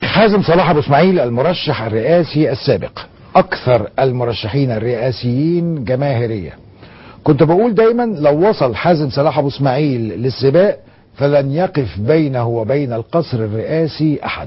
حازم صلاح ابو اسماعيل المرشح الرئاسي السابق اكثر المرشحين الرئاسيين جماهيريه كنت بقول دايما لو وصل حازم صلاح ابو اسماعيل للسباق فلن يقف بينه وبين القصر الرئاسي احد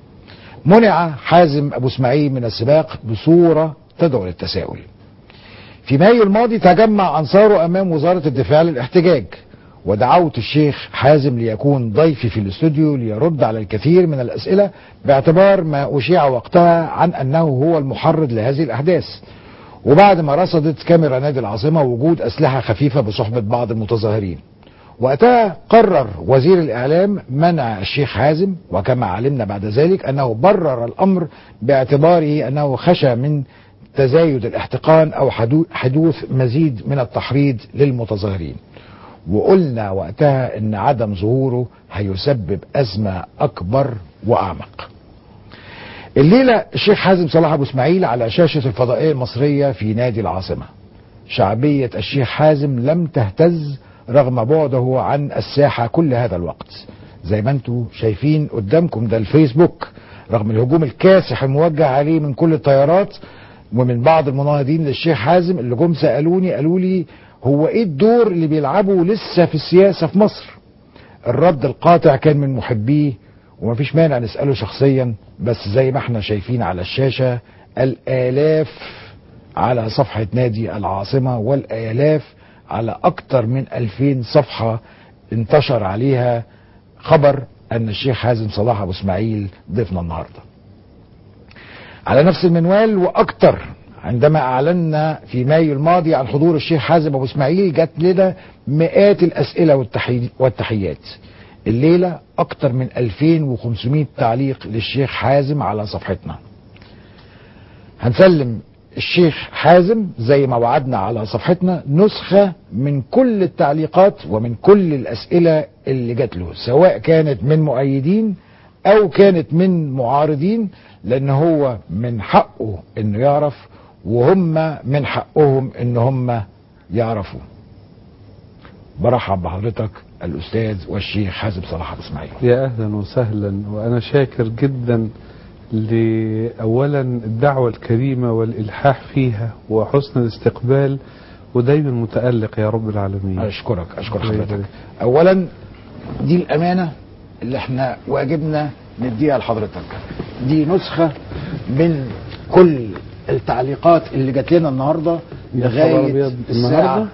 منع حازم ابو اسماعيل من السباق بصوره تدعو للتساؤل في مايو الماضي تجمع انصاره امام وزاره الدفاع للاحتجاج ودعوت الشيخ حازم ليكون ضيفي في الاستوديو ليرد على الكثير من الاسئله باعتبار ما اشيع وقتها عن انه هو المحرض لهذه الاحداث وبعد ما رصدت كاميرا نادي العاصمه وجود اسلحه خفيفه بصحبه بعض المتظاهرين وقتها قرر وزير الاعلام منع الشيخ حازم وكما علمنا بعد ذلك انه برر الامر باعتباره انه خشى من تزايد الاحتقان او حدو- حدوث مزيد من التحريض للمتظاهرين وقلنا وقتها ان عدم ظهوره هيسبب ازمه اكبر واعمق الليله الشيخ حازم صلاح ابو اسماعيل على شاشه الفضائيه المصريه في نادي العاصمه شعبيه الشيخ حازم لم تهتز رغم بعده عن الساحه كل هذا الوقت زي ما انتم شايفين قدامكم ده الفيسبوك رغم الهجوم الكاسح الموجه عليه من كل التيارات ومن بعض المناهضين للشيخ حازم اللي جم سالوني قالوا لي هو ايه الدور اللي بيلعبه لسه في السياسه في مصر الرد القاطع كان من محبيه ومفيش مانع نساله شخصيا بس زي ما احنا شايفين على الشاشه الالاف على صفحه نادي العاصمه والالاف على اكتر من 2000 صفحه انتشر عليها خبر ان الشيخ حازم صلاح ابو اسماعيل ضيفنا النهارده على نفس المنوال واكتر عندما اعلنا في مايو الماضي عن حضور الشيخ حازم ابو اسماعيل جات لنا مئات الاسئله والتحي- والتحيات الليله اكتر من 2500 تعليق للشيخ حازم على صفحتنا هنسلم الشيخ حازم زي ما وعدنا على صفحتنا نسخة من كل التعليقات ومن كل الأسئلة اللي جات له سواء كانت من مؤيدين أو كانت من معارضين لأن هو من حقه إنه يعرف وهم من حقهم إن هم يعرفوا برحب بحضرتك الأستاذ والشيخ حازم صلاح أبو إسماعيل يا اهلا وسهلا وانا شاكر جدا لاولا الدعوه الكريمه والالحاح فيها وحسن الاستقبال ودايما متالق يا رب العالمين أشكرك أشكر الله حضرتك يبارك. أولا دي الأمانة اللي احنا واجبنا نديها لحضرتك دي نسخة من كل التعليقات اللي جات لنا النهارده يا خبر لغايه أبيض، الساعه النهاردة؟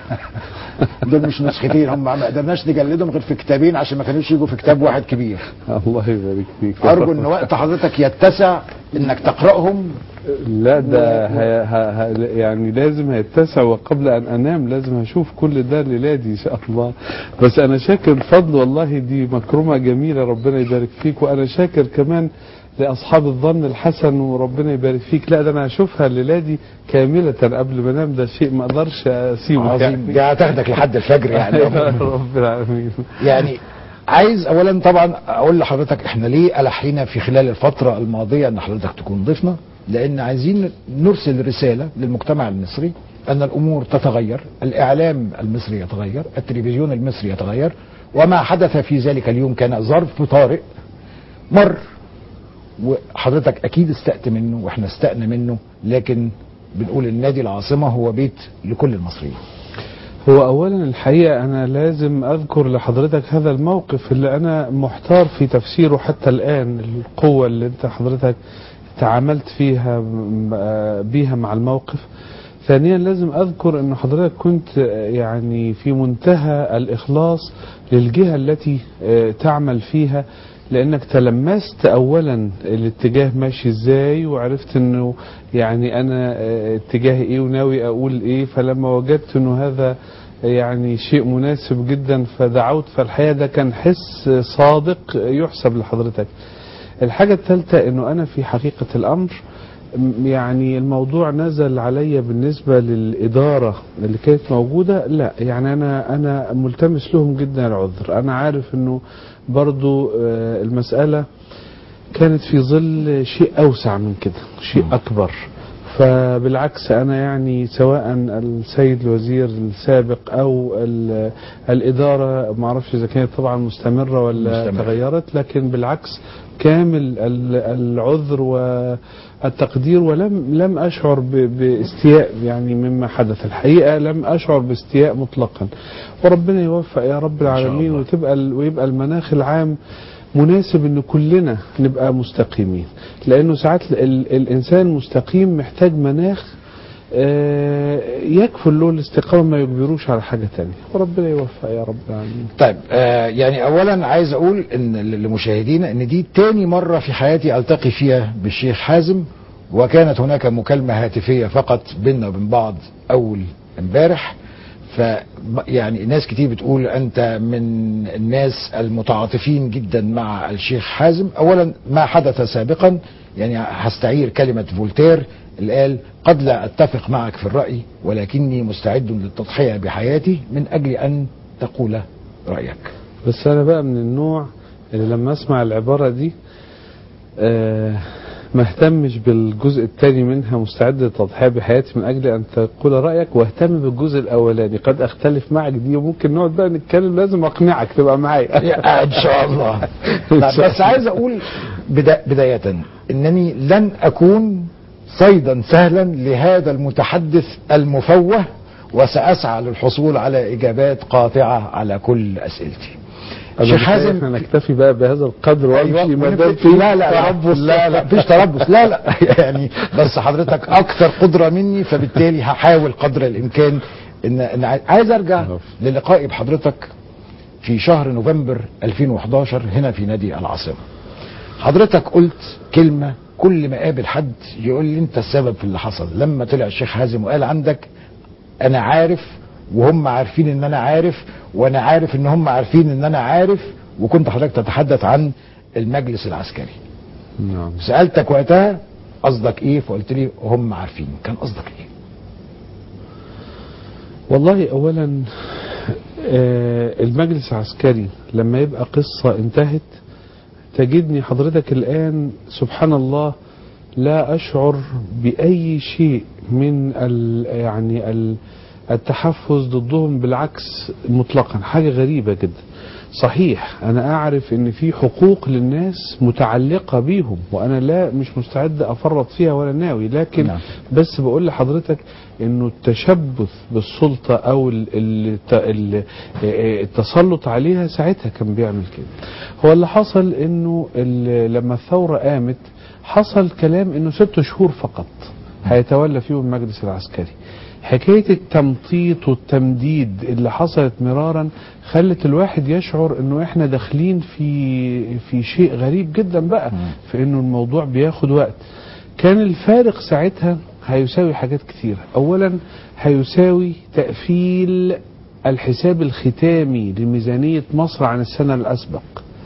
دول مش نسختين هم ما قدرناش نجلدهم غير في كتابين عشان ما كانوش يجوا في كتاب واحد كبير الله يبارك فيك ارجو ان وقت حضرتك يتسع انك تقراهم لا ده ه... ه... ه... يعني لازم هيتسع وقبل ان انام لازم هشوف كل ده ليلادي ان شاء الله بس انا شاكر الفضل والله دي مكرمه جميله ربنا يبارك فيك وانا شاكر كمان لاصحاب الظن الحسن وربنا يبارك فيك لا ده انا هشوفها ليلادي كامله قبل ما انام ده شيء ما اقدرش اسيبه عظيم يعني. دي هتاخدك لحد الفجر يعني رب العالمين يعني عايز اولا طبعا اقول لحضرتك احنا ليه الحينا في خلال الفتره الماضيه ان حضرتك تكون ضيفنا لان عايزين نرسل رساله للمجتمع المصري ان الامور تتغير الاعلام المصري يتغير التلفزيون المصري يتغير وما حدث في ذلك اليوم كان ظرف طارئ مر وحضرتك اكيد استأت منه واحنا استأنا منه لكن بنقول النادي العاصمه هو بيت لكل المصريين هو اولا الحقيقه انا لازم اذكر لحضرتك هذا الموقف اللي انا محتار في تفسيره حتى الان القوه اللي انت حضرتك تعاملت فيها م- بيها مع الموقف ثانيا لازم اذكر ان حضرتك كنت يعني في منتهى الاخلاص للجهه التي آه، تعمل فيها لانك تلمست اولا الاتجاه ماشي ازاي وعرفت انه يعني انا آه، اتجاهي ايه وناوي اقول ايه فلما وجدت انه هذا يعني شيء مناسب جدا فدعوت فالحقيقه ده كان حس صادق يحسب لحضرتك الحاجه الثالثه انه انا في حقيقه الامر م- يعني الموضوع نزل عليا بالنسبة للإدارة اللي كانت موجودة لا يعني أنا أنا ملتمس لهم جدا العذر أنا عارف أنه برضو آه، المسألة كانت في ظل شيء أوسع من كده شيء أكبر فبالعكس انا يعني سواء السيد الوزير السابق او ال- الاداره ما اعرفش اذا كانت طبعا مستمره ولا مستمرة. تغيرت لكن بالعكس كامل ال- العذر والتقدير ولم لم اشعر ب- باستياء يعني مما حدث الحقيقه لم اشعر باستياء مطلقا وربنا يوفق يا رب العالمين الله. وتبقى ال- ويبقى المناخ العام مناسب ان كلنا نبقى مستقيمين لانه ساعات ال- ال- الانسان المستقيم محتاج مناخ آه، يكفل له الاستقامه ما يجبروش على حاجه تانية وربنا يوفق يا رب العالمين طيب آه يعني اولا عايز اقول ان لمشاهدينا ان دي تاني مره في حياتي التقي فيها بالشيخ حازم وكانت هناك مكالمه هاتفيه فقط بيننا وبين بعض اول امبارح ف يعني ناس كتير بتقول انت من الناس المتعاطفين جدا مع الشيخ حازم اولا ما حدث سابقا يعني هستعير كلمه فولتير اللي قال قد لا اتفق معك في الراي ولكني مستعد للتضحيه بحياتي من اجل ان تقول رايك بس انا بقى من النوع اللي لما اسمع العباره دي آه ما اهتمش بالجزء الثاني منها مستعد للتضحيه بحياتي من اجل ان تقول رايك واهتم بالجزء الاولاني قد اختلف معك دي وممكن نقعد بقى نتكلم لازم اقنعك تبقى معايا ان شاء الله إن لا، شاء بس عايز اقول بدا بدايه انني لن اكون صيدا سهلا لهذا المتحدث المفوه وساسعى للحصول على اجابات قاطعه على كل اسئلتي أنا شيخ مش حازم عارف انا اكتفي بقى بهذا القدر وامشي أيوة، ما دام ونبت- في لا لا تربص لا لا مفيش تربص لا لا يعني بس حضرتك اكثر قدره مني فبالتالي هحاول قدر الامكان ان ان عاي- عايز ارجع للقائي بحضرتك في شهر نوفمبر 2011 هنا في نادي العاصمه حضرتك قلت كلمه كل ما قابل حد يقول لي انت السبب في اللي حصل لما طلع الشيخ حازم وقال عندك انا عارف وهم عارفين ان انا عارف وانا عارف ان هم عارفين ان انا عارف وكنت حضرتك تتحدث عن المجلس العسكري نعم سالتك وقتها قصدك ايه فقلت لي هم عارفين كان قصدك ايه والله اولا آه، المجلس العسكري لما يبقى قصة انتهت تجدني حضرتك الآن سبحان الله لا أشعر بأي شيء من ال يعني ال التحفز ضدهم بالعكس مطلقا حاجة غريبة جدا صحيح أنا أعرف أن في حقوق للناس متعلقة بيهم وأنا لا مش مستعد أفرط فيها ولا ناوي لكن نعم. بس بقول لحضرتك انه التشبث بالسلطة او ال- ال- ال- التسلط عليها ساعتها كان بيعمل كده هو اللي حصل انه ال- لما الثورة قامت حصل كلام انه ست شهور فقط هيتولى فيهم المجلس العسكري حكاية التمطيط والتمديد اللي حصلت مرارا خلت الواحد يشعر انه احنا داخلين في في شيء غريب جدا بقى في انه الموضوع بياخد وقت كان الفارق ساعتها هيساوي حاجات كثيرة أولا هيساوي تقفيل الحساب الختامي لميزانية مصر عن السنة الأسبق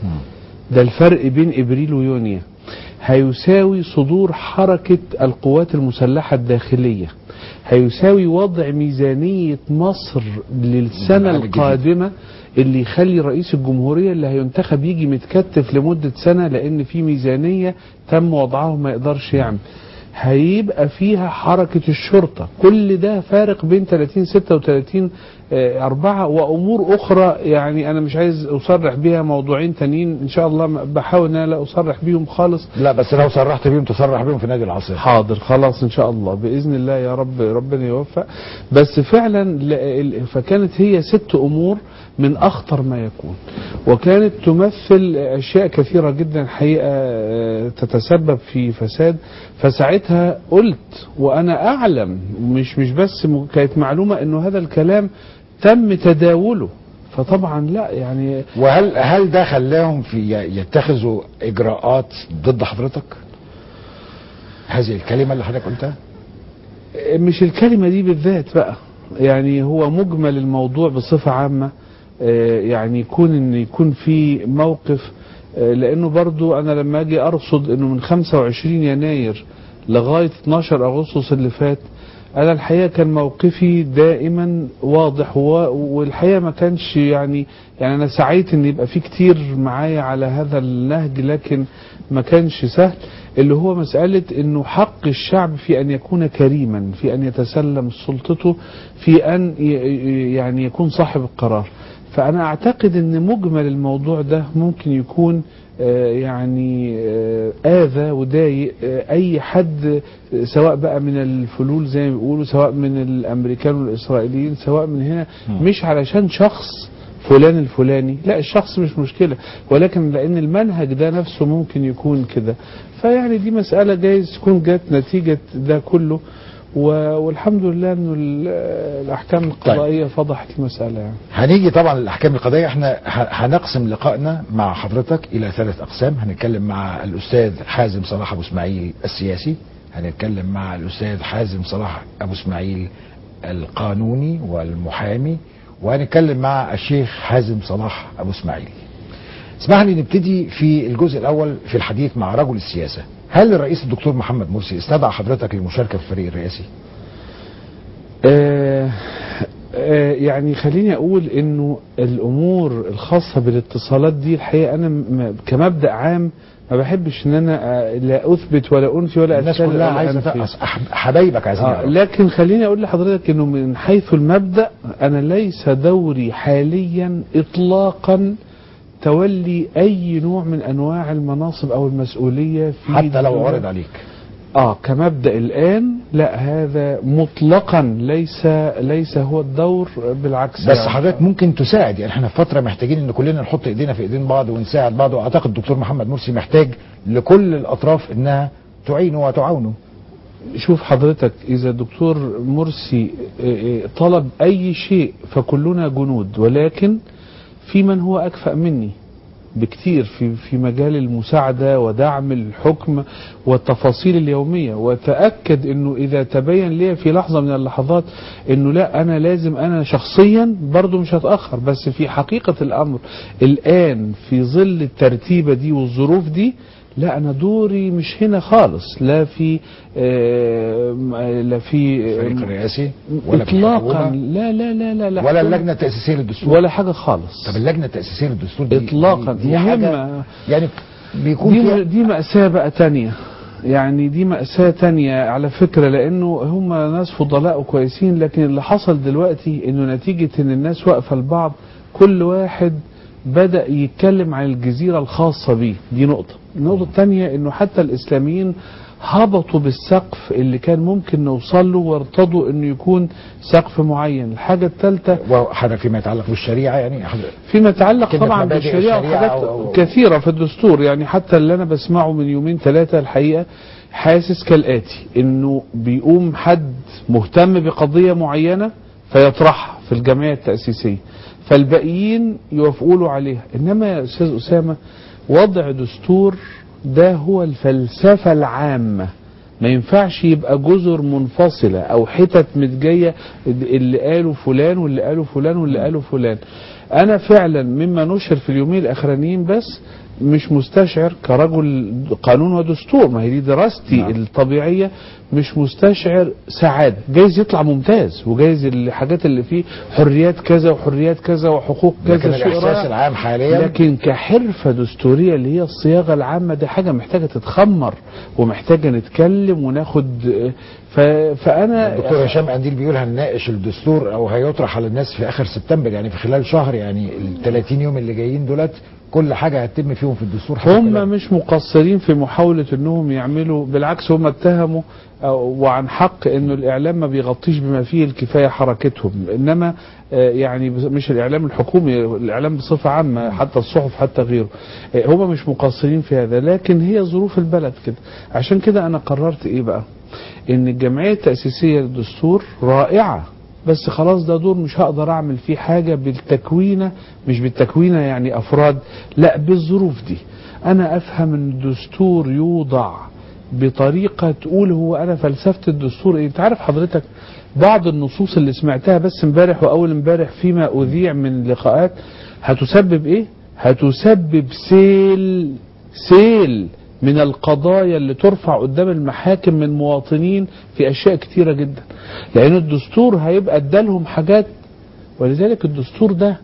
ده الفرق بين إبريل ويونيو هيساوي صدور حركة القوات المسلحة الداخلية هيساوي وضع ميزانية مصر للسنة العام الجديد. القادمة اللي يخلي رئيس الجمهورية اللي هينتخب يجي متكتف لمدة سنة لأن في ميزانية تم وضعها ما يقدرش يعمل هيبقى فيها حركة الشرطة كل ده فارق بين 30 36 آه، أربعة وأمور أخرى يعني أنا مش عايز أصرح بيها موضوعين تانيين إن شاء الله بحاول أن أنا لا أصرح بيهم خالص لا بس لو صرحت بيهم تصرح بيهم في نادي العاصمه حاضر خلاص ان شاء الله باذن الله يا رب ربنا يوفق بس فعلا ل- ال- فكانت هي ست امور من اخطر ما يكون وكانت تمثل اشياء كثيره جدا حقيقه آه، تتسبب في فساد فساعتها قلت وانا اعلم مش مش بس م- كانت معلومه انه هذا الكلام تم تداوله فطبعا لا يعني وهل هل ده خلاهم في يتخذوا اجراءات ضد حضرتك هذه الكلمه اللي حضرتك قلتها مش الكلمة دي بالذات بقى يعني هو مجمل الموضوع بصفة عامة آه، يعني يكون ان يكون في موقف آه، لانه برضو انا لما اجي ارصد انه من 25 يناير لغاية 12 اغسطس اللي فات انا الحقيقة كان موقفي دائما واضح و- والحقيقة ما كانش يعني يعني انا سعيت ان يبقى في كتير معايا على هذا النهج لكن ما كانش سهل اللي هو مسألة انه حق الشعب في ان يكون كريما في ان يتسلم سلطته في ان ي- ي- يعني يكون صاحب القرار فانا اعتقد ان مجمل الموضوع ده ممكن يكون آه، يعني آه، اذى وضايق آه، اي حد آه، سواء بقى من الفلول زي ما بيقولوا سواء من الامريكان والاسرائيليين سواء من هنا مم. مش علشان شخص فلان الفلاني لا الشخص مش مشكلة ولكن لأن المنهج ده نفسه ممكن يكون كده فيعني دي مسألة جايز تكون جت نتيجة ده كله و- والحمد لله انه ال- الاحكام القضائيه فضحت المساله يعني هنيجي طبعا للاحكام القضائيه احنا ه- هنقسم لقائنا مع حضرتك الى ثلاث اقسام هنتكلم مع الاستاذ حازم صلاح ابو اسماعيل السياسي هنتكلم مع الاستاذ حازم صلاح ابو اسماعيل القانوني والمحامي وهنتكلم مع الشيخ حازم صلاح ابو اسماعيل اسمح لي نبتدي في الجزء الاول في الحديث مع رجل السياسه هل الرئيس الدكتور محمد مرسي استدعى حضرتك للمشاركه في الفريق الرئاسي آه آه يعني خليني اقول انه الامور الخاصه بالاتصالات دي الحقيقه انا م- كمبدا عام ما بحبش ان انا آه، لا اثبت ولا انفي ولا الناس أتكلم كلها ولا عايزه أنفي. تقص أح- حبايبك عايزين آه يعرفوا. لكن خليني اقول لحضرتك انه من حيث المبدا انا ليس دوري حاليا اطلاقا تولي اي نوع من انواع المناصب او المسؤوليه في حتى لو الدولة. عرض عليك اه كمبدا الان لا هذا مطلقا ليس ليس هو الدور بالعكس بس يعني. حضرتك ممكن تساعد يعني احنا في فتره محتاجين ان كلنا نحط ايدينا في ايدين بعض ونساعد بعض واعتقد الدكتور محمد مرسي محتاج لكل الاطراف انها تعينه وتعاونه شوف حضرتك اذا الدكتور مرسي آه، آه، طلب اي شيء فكلنا جنود ولكن في من هو اكفأ مني بكتير في في مجال المساعده ودعم الحكم والتفاصيل اليوميه وتاكد انه اذا تبين لي في لحظه من اللحظات انه لا انا لازم انا شخصيا برضو مش هتاخر بس في حقيقه الامر الان في ظل الترتيبه دي والظروف دي لا انا دوري مش هنا خالص لا في آه، لا في الفريق الرئاسي ولا في اطلاقا الحكومة لا لا لا لا, لا ولا اللجنه التاسيسيه للدستور ولا حاجه خالص طب اللجنه التاسيسيه للدستور دي إطلاقاً. دي, دي حاجه مهمة. يعني بيكون دي فيها دي مأساة بقى تانية يعني دي مأساة تانية على فكرة لأنه هم ناس فضلاء وكويسين لكن اللي حصل دلوقتي إنه نتيجة إن الناس واقفة لبعض كل واحد بدأ يتكلم عن الجزيرة الخاصة بيه دي نقطة النقطة الثانية إنه حتى الإسلاميين هبطوا بالسقف اللي كان ممكن نوصل له وارتضوا إنه يكون سقف معين الحاجة الثالثة وحاجه فيما يتعلق بالشريعه يعني حضرتك فيما يتعلق كلمة طبعا مبادئ بالشريعه الشريعة وحاجات أو- أو- كثيره في الدستور يعني حتى اللي انا بسمعه من يومين ثلاثه الحقيقه حاسس كالاتي انه بيقوم حد مهتم بقضيه معينه فيطرحها في الجمعيه التاسيسيه فالباقيين يوافقوا له عليها انما يا استاذ اسامه وضع دستور ده هو الفلسفه العامه ما ينفعش يبقى جزر منفصلة أو حتت متجية اللي قاله فلان واللي قاله فلان واللي قاله فلان أنا فعلا مما نشر في اليومين الأخرانيين بس مش مستشعر كرجل قانون ودستور ما هي دي دراستي نعم. الطبيعية مش مستشعر سعادة جايز يطلع ممتاز وجايز الحاجات اللي فيه حريات كذا وحريات كذا وحقوق لكن كذا شيء الاحساس رائع العام حاليا لكن كحرفة دستورية اللي هي الصياغة العامة دي حاجة محتاجة تتخمر ومحتاجة نتكلم وناخد ف... فأنا الدكتور هشام قنديل بيقول هنناقش الدستور او هيطرح على الناس في اخر سبتمبر يعني في خلال شهر يعني ال 30 يوم اللي جايين دولت كل حاجه هتتم فيهم في الدستور حسب كلامك. هم مش مقصرين في محاولة انهم يعملوا بالعكس هم اتهموا أو- وعن حق انه الاعلام ما بيغطيش بما فيه الكفاية حركتهم انما آه، يعني بس- مش الاعلام الحكومي الاعلام بصفة عامة حتى الصحف حتى غيره آه، هم مش مقصرين في هذا لكن هي ظروف البلد كده عشان كده انا قررت ايه بقى ان الجمعية التأسيسية للدستور رائعة بس خلاص ده دور مش هقدر اعمل فيه حاجة بالتكوينة مش بالتكوينة يعني افراد لا بالظروف دي انا افهم ان الدستور يوضع بطريقة تقول هو انا فلسفة الدستور ايه انت عارف حضرتك بعض النصوص اللي سمعتها بس امبارح واول امبارح فيما اذيع من لقاءات هتسبب ايه هتسبب سيل سيل من القضايا اللي ترفع قدام المحاكم من مواطنين في اشياء كتيره جدا لان الدستور هيبقى ادالهم حاجات ولذلك الدستور ده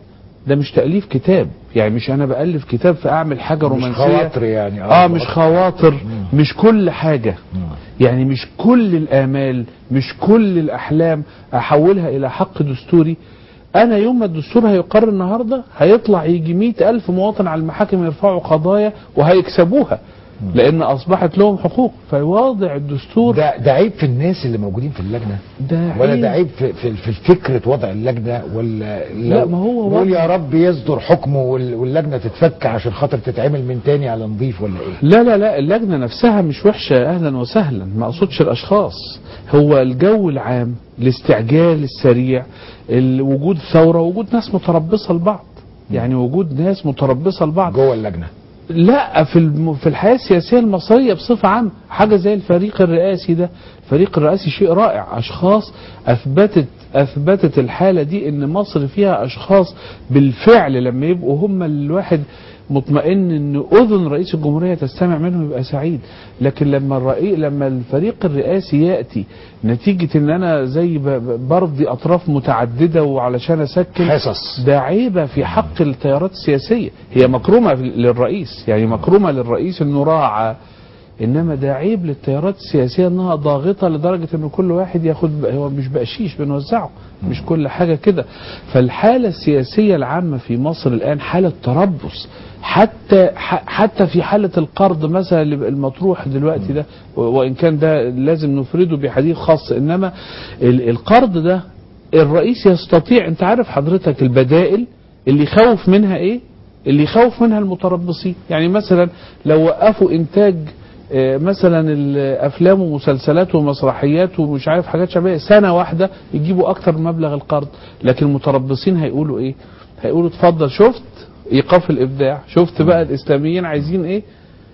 ده مش تاليف كتاب يعني مش انا بالف كتاب فاعمل حاجه مش رومانسيه خواطر يعني اه مش خواطر مش كل حاجه يعني مش كل الآمال مش كل الأحلام أحولها إلى حق دستوري أنا يوم ما الدستور هيقرر النهاردة هيطلع يجي مئة ألف مواطن على المحاكم يرفعوا قضايا وهيكسبوها لأن أصبحت لهم حقوق فواضع الدستور ده ده عيب في الناس اللي موجودين في اللجنه ده ولا عيب. ده عيب في في, في فكره وضع اللجنه ولا لا، لو ما هو نقول وضع- يا رب يصدر حكمه وال- واللجنه تتفك عشان خاطر تتعمل من تاني على نظيف ولا ايه؟ لا لا لا اللجنة نفسها مش وحشة أهلا وسهلا ما أقصدش الأشخاص هو الجو العام الاستعجال السريع ال- وجود ثورة وجود ناس متربصة لبعض يعني وجود ناس متربصة لبعض جوه اللجنه لا في الم- في الحياه السياسيه المصريه بصفه عامه حاجه زي الفريق الرئاسي ده الفريق الرئاسي شيء رائع اشخاص اثبتت اثبتت الحاله دي ان مصر فيها اشخاص بالفعل لما يبقوا هم الواحد مطمئن ان اذن رئيس الجمهوريه تستمع منهم يبقى سعيد لكن لما الرئيس لما الفريق الرئاسي ياتي نتيجه ان انا زي ب- ب- برضي اطراف متعدده وعلشان اسكن حصص ده عيبة في حق التيارات السياسية هي مكرومة للرئيس يعني مكرومة للرئيس انه راعى انما ده عيب للتيارات السياسية انها ضاغطة لدرجة ان كل واحد ياخد هو مش بقشيش بنوزعه مش كل حاجة كده فالحالة السياسية العامة في مصر الان حالة تربص حتى ح- حتى في حالة القرض مثلا اللي بقى المطروح دلوقتي ده و- وان كان ده لازم نفرده بحديث خاص انما ال- القرض ده الرئيس يستطيع انت عارف حضرتك البدائل اللي يخوف منها ايه اللي يخوف منها المتربصين يعني مثلا لو وقفوا انتاج آه، مثلا الافلام ومسلسلات ومسرحيات ومش عارف حاجات شبابيه سنه واحده يجيبوا اكتر من مبلغ القرض لكن المتربصين هيقولوا ايه هيقولوا اتفضل شفت ايقاف الابداع شفت بقى الاسلاميين عايزين ايه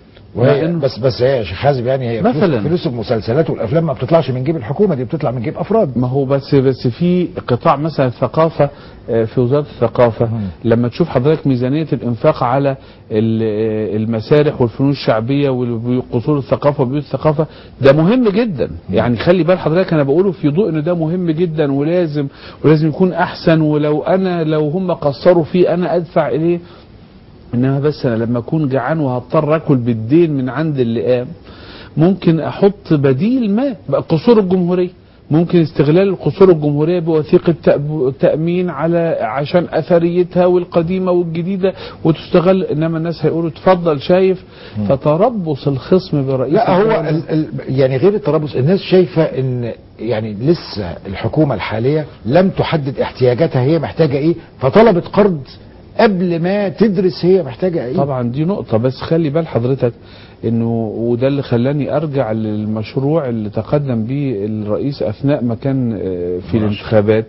وهي لأنه- بس بس هي يا شيخ حازم يعني هي فلوس, مثلاً. فلوس المسلسلات والافلام ما بتطلعش من جيب الحكومه دي بتطلع من جيب افراد ما هو بس بس في قطاع مثلا الثقافه آه، في وزاره الثقافه مم. لما تشوف حضرتك ميزانيه الانفاق على ال- آه، المسارح والفنون الشعبيه وقصور الثقافه وبيوت الثقافه ده مهم جدا يعني خلي بال حضرتك انا بقوله في ضوء ان ده مهم جدا ولازم ولازم يكون احسن ولو انا لو هم قصروا فيه انا ادفع اليه انما بس انا لما اكون جعان وهضطر اكل بالدين من عند اللي قام ممكن احط بديل ما بقى قصور الجمهوريه ممكن استغلال القصور الجمهوريه بوثيقه تأب- تامين على عشان اثريتها والقديمه والجديده وتستغل انما الناس هيقولوا اتفضل شايف فتربص الخصم برئيس لا هو الدولة. ال ال يعني غير الترابص الناس شايفه ان يعني لسه الحكومه الحاليه لم تحدد احتياجاتها هي محتاجه ايه فطلبت قرض قبل ما تدرس هي محتاجه ايه طبعا دي نقطة بس خلي بال حضرتك انه وده اللي خلاني ارجع للمشروع اللي تقدم به الرئيس اثناء ما كان آه، في الانتخابات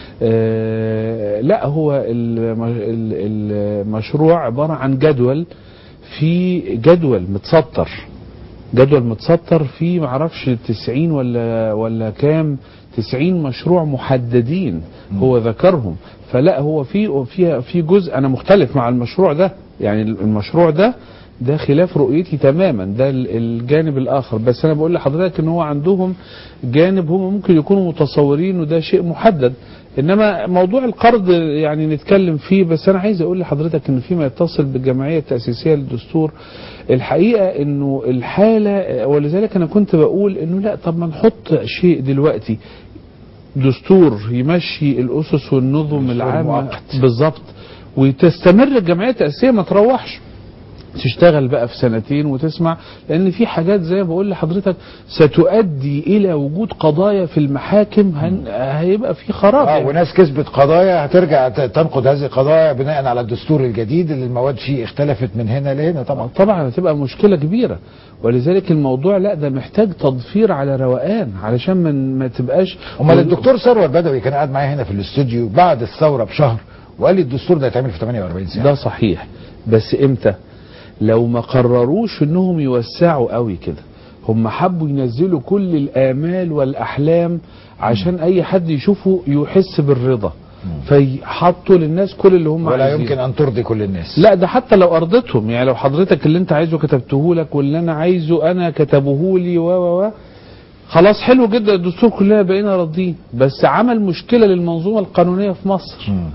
آه، لا هو الم- ال- المشروع عبارة عن جدول في جدول متسطر جدول متسطر فيه معرفش 90 ولا ولا كام 90 مشروع محددين هو ذكرهم فلا هو في في في جزء انا مختلف مع المشروع ده يعني المشروع ده ده خلاف رؤيتي تماما ده ال- الجانب الاخر بس انا بقول لحضرتك ان هو عندهم جانب هم ممكن يكونوا متصورين وده شيء محدد انما موضوع القرض يعني نتكلم فيه بس انا عايز اقول لحضرتك ان فيما يتصل بالجمعيه التاسيسيه للدستور الحقيقه انه الحاله ولذلك انا كنت بقول انه لا طب ما نحط شيء دلوقتي دستور يمشي الاسس والنظم دستور العامه مؤقت. بالظبط وتستمر الجمعيه التاسيسيه ما تروحش تشتغل بقى في سنتين وتسمع لان في حاجات زي ما بقول لحضرتك ستؤدي الى وجود قضايا في المحاكم هن... هيبقى في خراب اه يعني. وناس كسبت قضايا هترجع ت- تنقد هذه القضايا بناء على الدستور الجديد اللي المواد فيه اختلفت من هنا لهنا طبعا طبعا هتبقى مشكله كبيره ولذلك الموضوع لا ده محتاج تضفير على روقان علشان ما ما تبقاش امال الدكتور ثروت بدوي كان قاعد معايا هنا في الاستوديو بعد الثوره بشهر وقال لي الدستور ده هيتعمل في 48 ساعه ده صحيح بس امتى لو ما قرروش انهم يوسعوا قوي كده هم حبوا ينزلوا كل الامال والاحلام عشان اي حد يشوفه يحس بالرضا فيحطوا للناس كل اللي هم ولا عايزينه. يمكن ان ترضي كل الناس لا ده حتى لو ارضتهم يعني لو حضرتك اللي انت عايزه كتبته لك واللي انا عايزه انا كتبه لي و و و خلاص حلو جدا الدستور كلنا بقينا راضيين بس عمل مشكله للمنظومه القانونيه في مصر مم.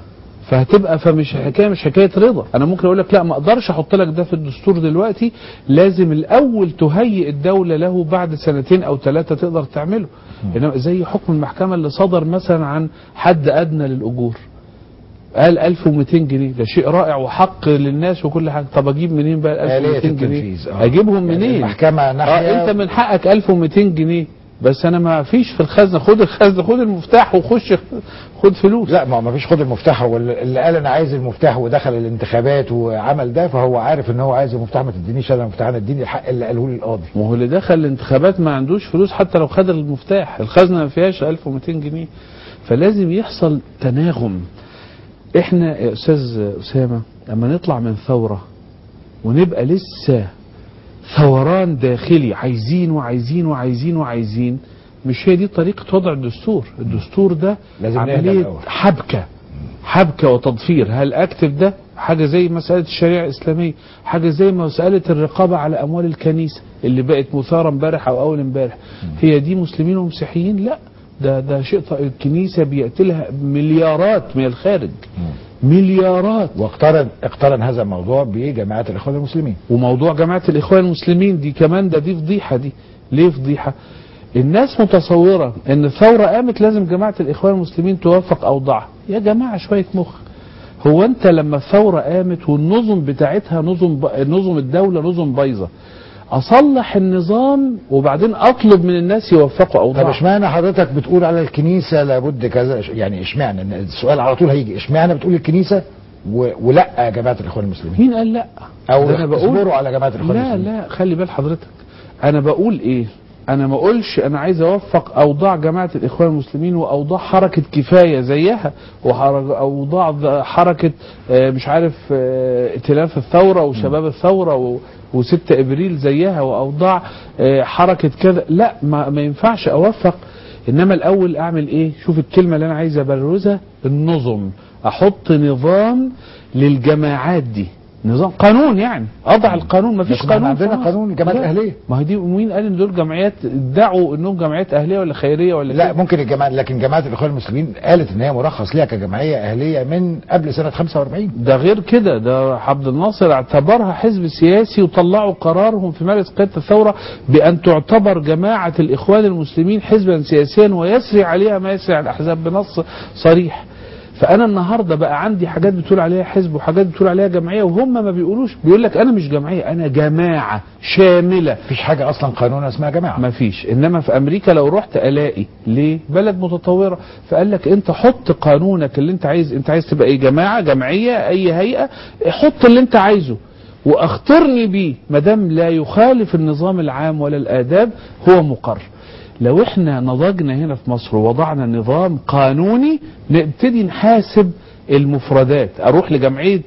فهتبقى فمش حكايه مش حكايه رضا انا ممكن اقول لك لا ما اقدرش احط لك ده في الدستور دلوقتي لازم الاول تهيئ الدوله له بعد سنتين او ثلاثه تقدر تعمله انما زي حكم المحكمه اللي صدر مثلا عن حد ادنى للاجور قال 1200 جنيه ده شيء رائع وحق للناس وكل حاجه طب اجيب منين بقى آلية 1200 جنيه التنفيذ، آه. اجيبهم يعني منين المحكمة ناحية اه انت من حقك 1200 جنيه بس انا ما فيش في الخزنه خد الخزنه خد المفتاح وخش خد فلوس لا ما هو ما فيش خد المفتاح هو اللي اللي قال انا عايز المفتاح ودخل الانتخابات وعمل ده فهو عارف ان هو عايز المفتاح ما تدينيش انا المفتاح انا اديني الحق اللي قاله لي القاضي ما هو اللي دخل الانتخابات ما عندوش فلوس حتى لو خد المفتاح الخزنه ما فيهاش 1200 جنيه فلازم يحصل تناغم احنا يا استاذ اسامه لما نطلع من ثوره ونبقى لسه ثوران داخلي عايزين وعايزين وعايزين وعايزين مش هي دي طريقه وضع الدستور الدستور ده لازم نهدى عمليه الأول. حبكه حبكه وتضفير هل اكتب ده حاجه زي مساله الشريعه الاسلاميه حاجه زي مساله الرقابه على اموال الكنيسه اللي بقت مثاره امبارح او اول امبارح هي دي مسلمين ومسيحيين لا ده ده شيء ط- الكنيسه بياتي لها مليارات من الخارج مليارات واقترن اقترن هذا الموضوع بجماعه الاخوان المسلمين وموضوع جماعة الإخوان المسلمين دي كمان ده دي فضيحة دي ليه فضيحة الناس متصورة ان الثورة قامت لازم جماعة الإخوان المسلمين توافق أوضاعها يا جماعة شوية مخ هو انت لما الثورة قامت والنظم بتاعتها نظم ب... نظم الدولة نظم بايظة اصلح النظام وبعدين اطلب من الناس يوفقوا طب اوضاعهم اشمعنى حضرتك بتقول على الكنيسه لابد كذا يعني اشمعنى إن السؤال على طول هيجي اشمعنى بتقول الكنيسه و... ولا جماعه الاخوان المسلمين مين قال لا او ده انا بقول اصبروا على جماعه الاخوان لا المسلمين لا خلي بال حضرتك انا بقول ايه انا ما اقولش انا عايز اوفق اوضاع جماعه الاخوان المسلمين واوضاع حركه كفايه زيها واوضاع ذ- حركه آه، مش عارف آه، ائتلاف الثوره وشباب الثوره و- و6 ابريل زيها واوضاع آه، حركه كذا لا ما, ما ينفعش اوفق انما الاول اعمل ايه شوف الكلمه اللي انا عايز ابرزها النظم احط نظام للجماعات دي نظام قانون يعني اضع القانون ما فيش لكن احنا قانون في عندنا مصر. قانون جماعات لا. اهليه ما هي دي مين قال ان دول جمعيات ادعوا انهم جمعيات اهليه ولا خيريه ولا لا كده؟ ممكن الجماعه لكن جماعه الاخوان المسلمين قالت ان هي مرخص ليها كجمعيه اهليه من قبل سنه 45 ده غير كده ده عبد الناصر اعتبرها حزب سياسي وطلعوا قرارهم في مجلس قياده الثوره بان تعتبر جماعه الاخوان المسلمين حزبا سياسيا ويسري عليها ما يسري على الاحزاب بنص صريح فانا النهارده بقى عندي حاجات بتقول عليها حزب وحاجات بتقول عليها جمعيه وهم ما بيقولوش بيقول لك انا مش جمعيه انا جماعه شامله مفيش حاجه اصلا قانون اسمها جماعه ما فيش انما في امريكا لو رحت الاقي ليه بلد متطوره فقال لك انت حط قانونك اللي انت عايز انت عايز تبقى ايه جماعه جمعيه اي هيئه حط اللي انت عايزه واخترني بيه ما دام لا يخالف النظام العام ولا الاداب هو مقر لو احنا نضجنا هنا في مصر ووضعنا نظام قانوني نبتدي نحاسب المفردات اروح لجمعيه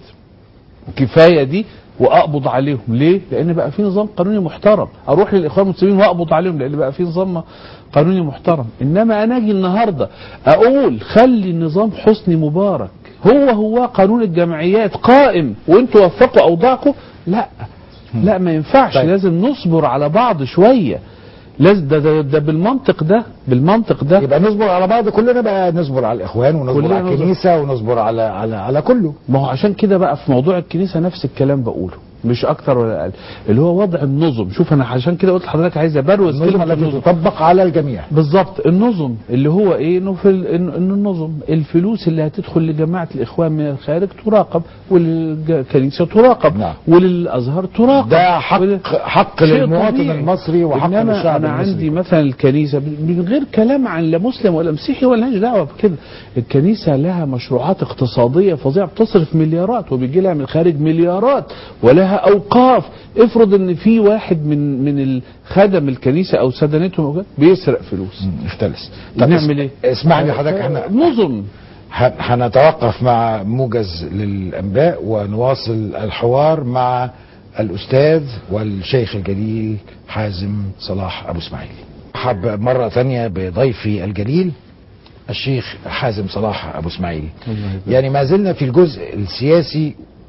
كفايه دي واقبض عليهم ليه لان بقى في نظام قانوني محترم اروح للاخوان المسلمين واقبض عليهم لان بقى في نظام قانوني محترم انما انا اجي النهارده اقول خلي النظام حسني مبارك هو هو قانون الجمعيات قائم وانتوا وفقوا اوضاعكم لا لا ما ينفعش طيب. لازم نصبر على بعض شويه لازم ده, ده, ده بالمنطق ده بالمنطق ده يبقى نصبر على بعض كلنا بقى نصبر على الاخوان ونصبر كلنا على نصبر. الكنيسه ونصبر على على على كله ما هو عشان كده بقى في موضوع الكنيسه نفس الكلام بقوله مش اكتر ولا اقل اللي هو وضع النظم شوف انا عشان كده قلت لحضرتك عايز ابروز النظم كلمه التي النظم تطبق على الجميع بالظبط النظم اللي هو ايه انه في ال- إن إن النظم الفلوس اللي هتدخل لجماعه الاخوان من الخارج تراقب وللكنيسه تراقب نعم. وللازهر تراقب ده حق ول- حق شيء للمواطن طبيعي. المصري وحق إنما للشعب انا المصري عندي مثلا الكنيسه من غير كلام عن لا مسلم ولا مسيحي ولا لهاش دعوه بكده الكنيسه لها مشروعات اقتصاديه فظيعه بتصرف مليارات وبيجي لها من الخارج مليارات ولها اوقاف افرض ان في واحد من من خدم الكنيسه او سدنتهم أو كده بيسرق فلوس مم، افتلس نعمل ايه؟ اسمح لي حضرتك احنا نظم ه- هنتوقف مع موجز للانباء ونواصل الحوار مع الاستاذ والشيخ الجليل حازم صلاح ابو اسماعيل حب مره ثانيه بضيفي الجليل الشيخ حازم صلاح ابو اسماعيل الله يبارك. يعني ما زلنا في الجزء السياسي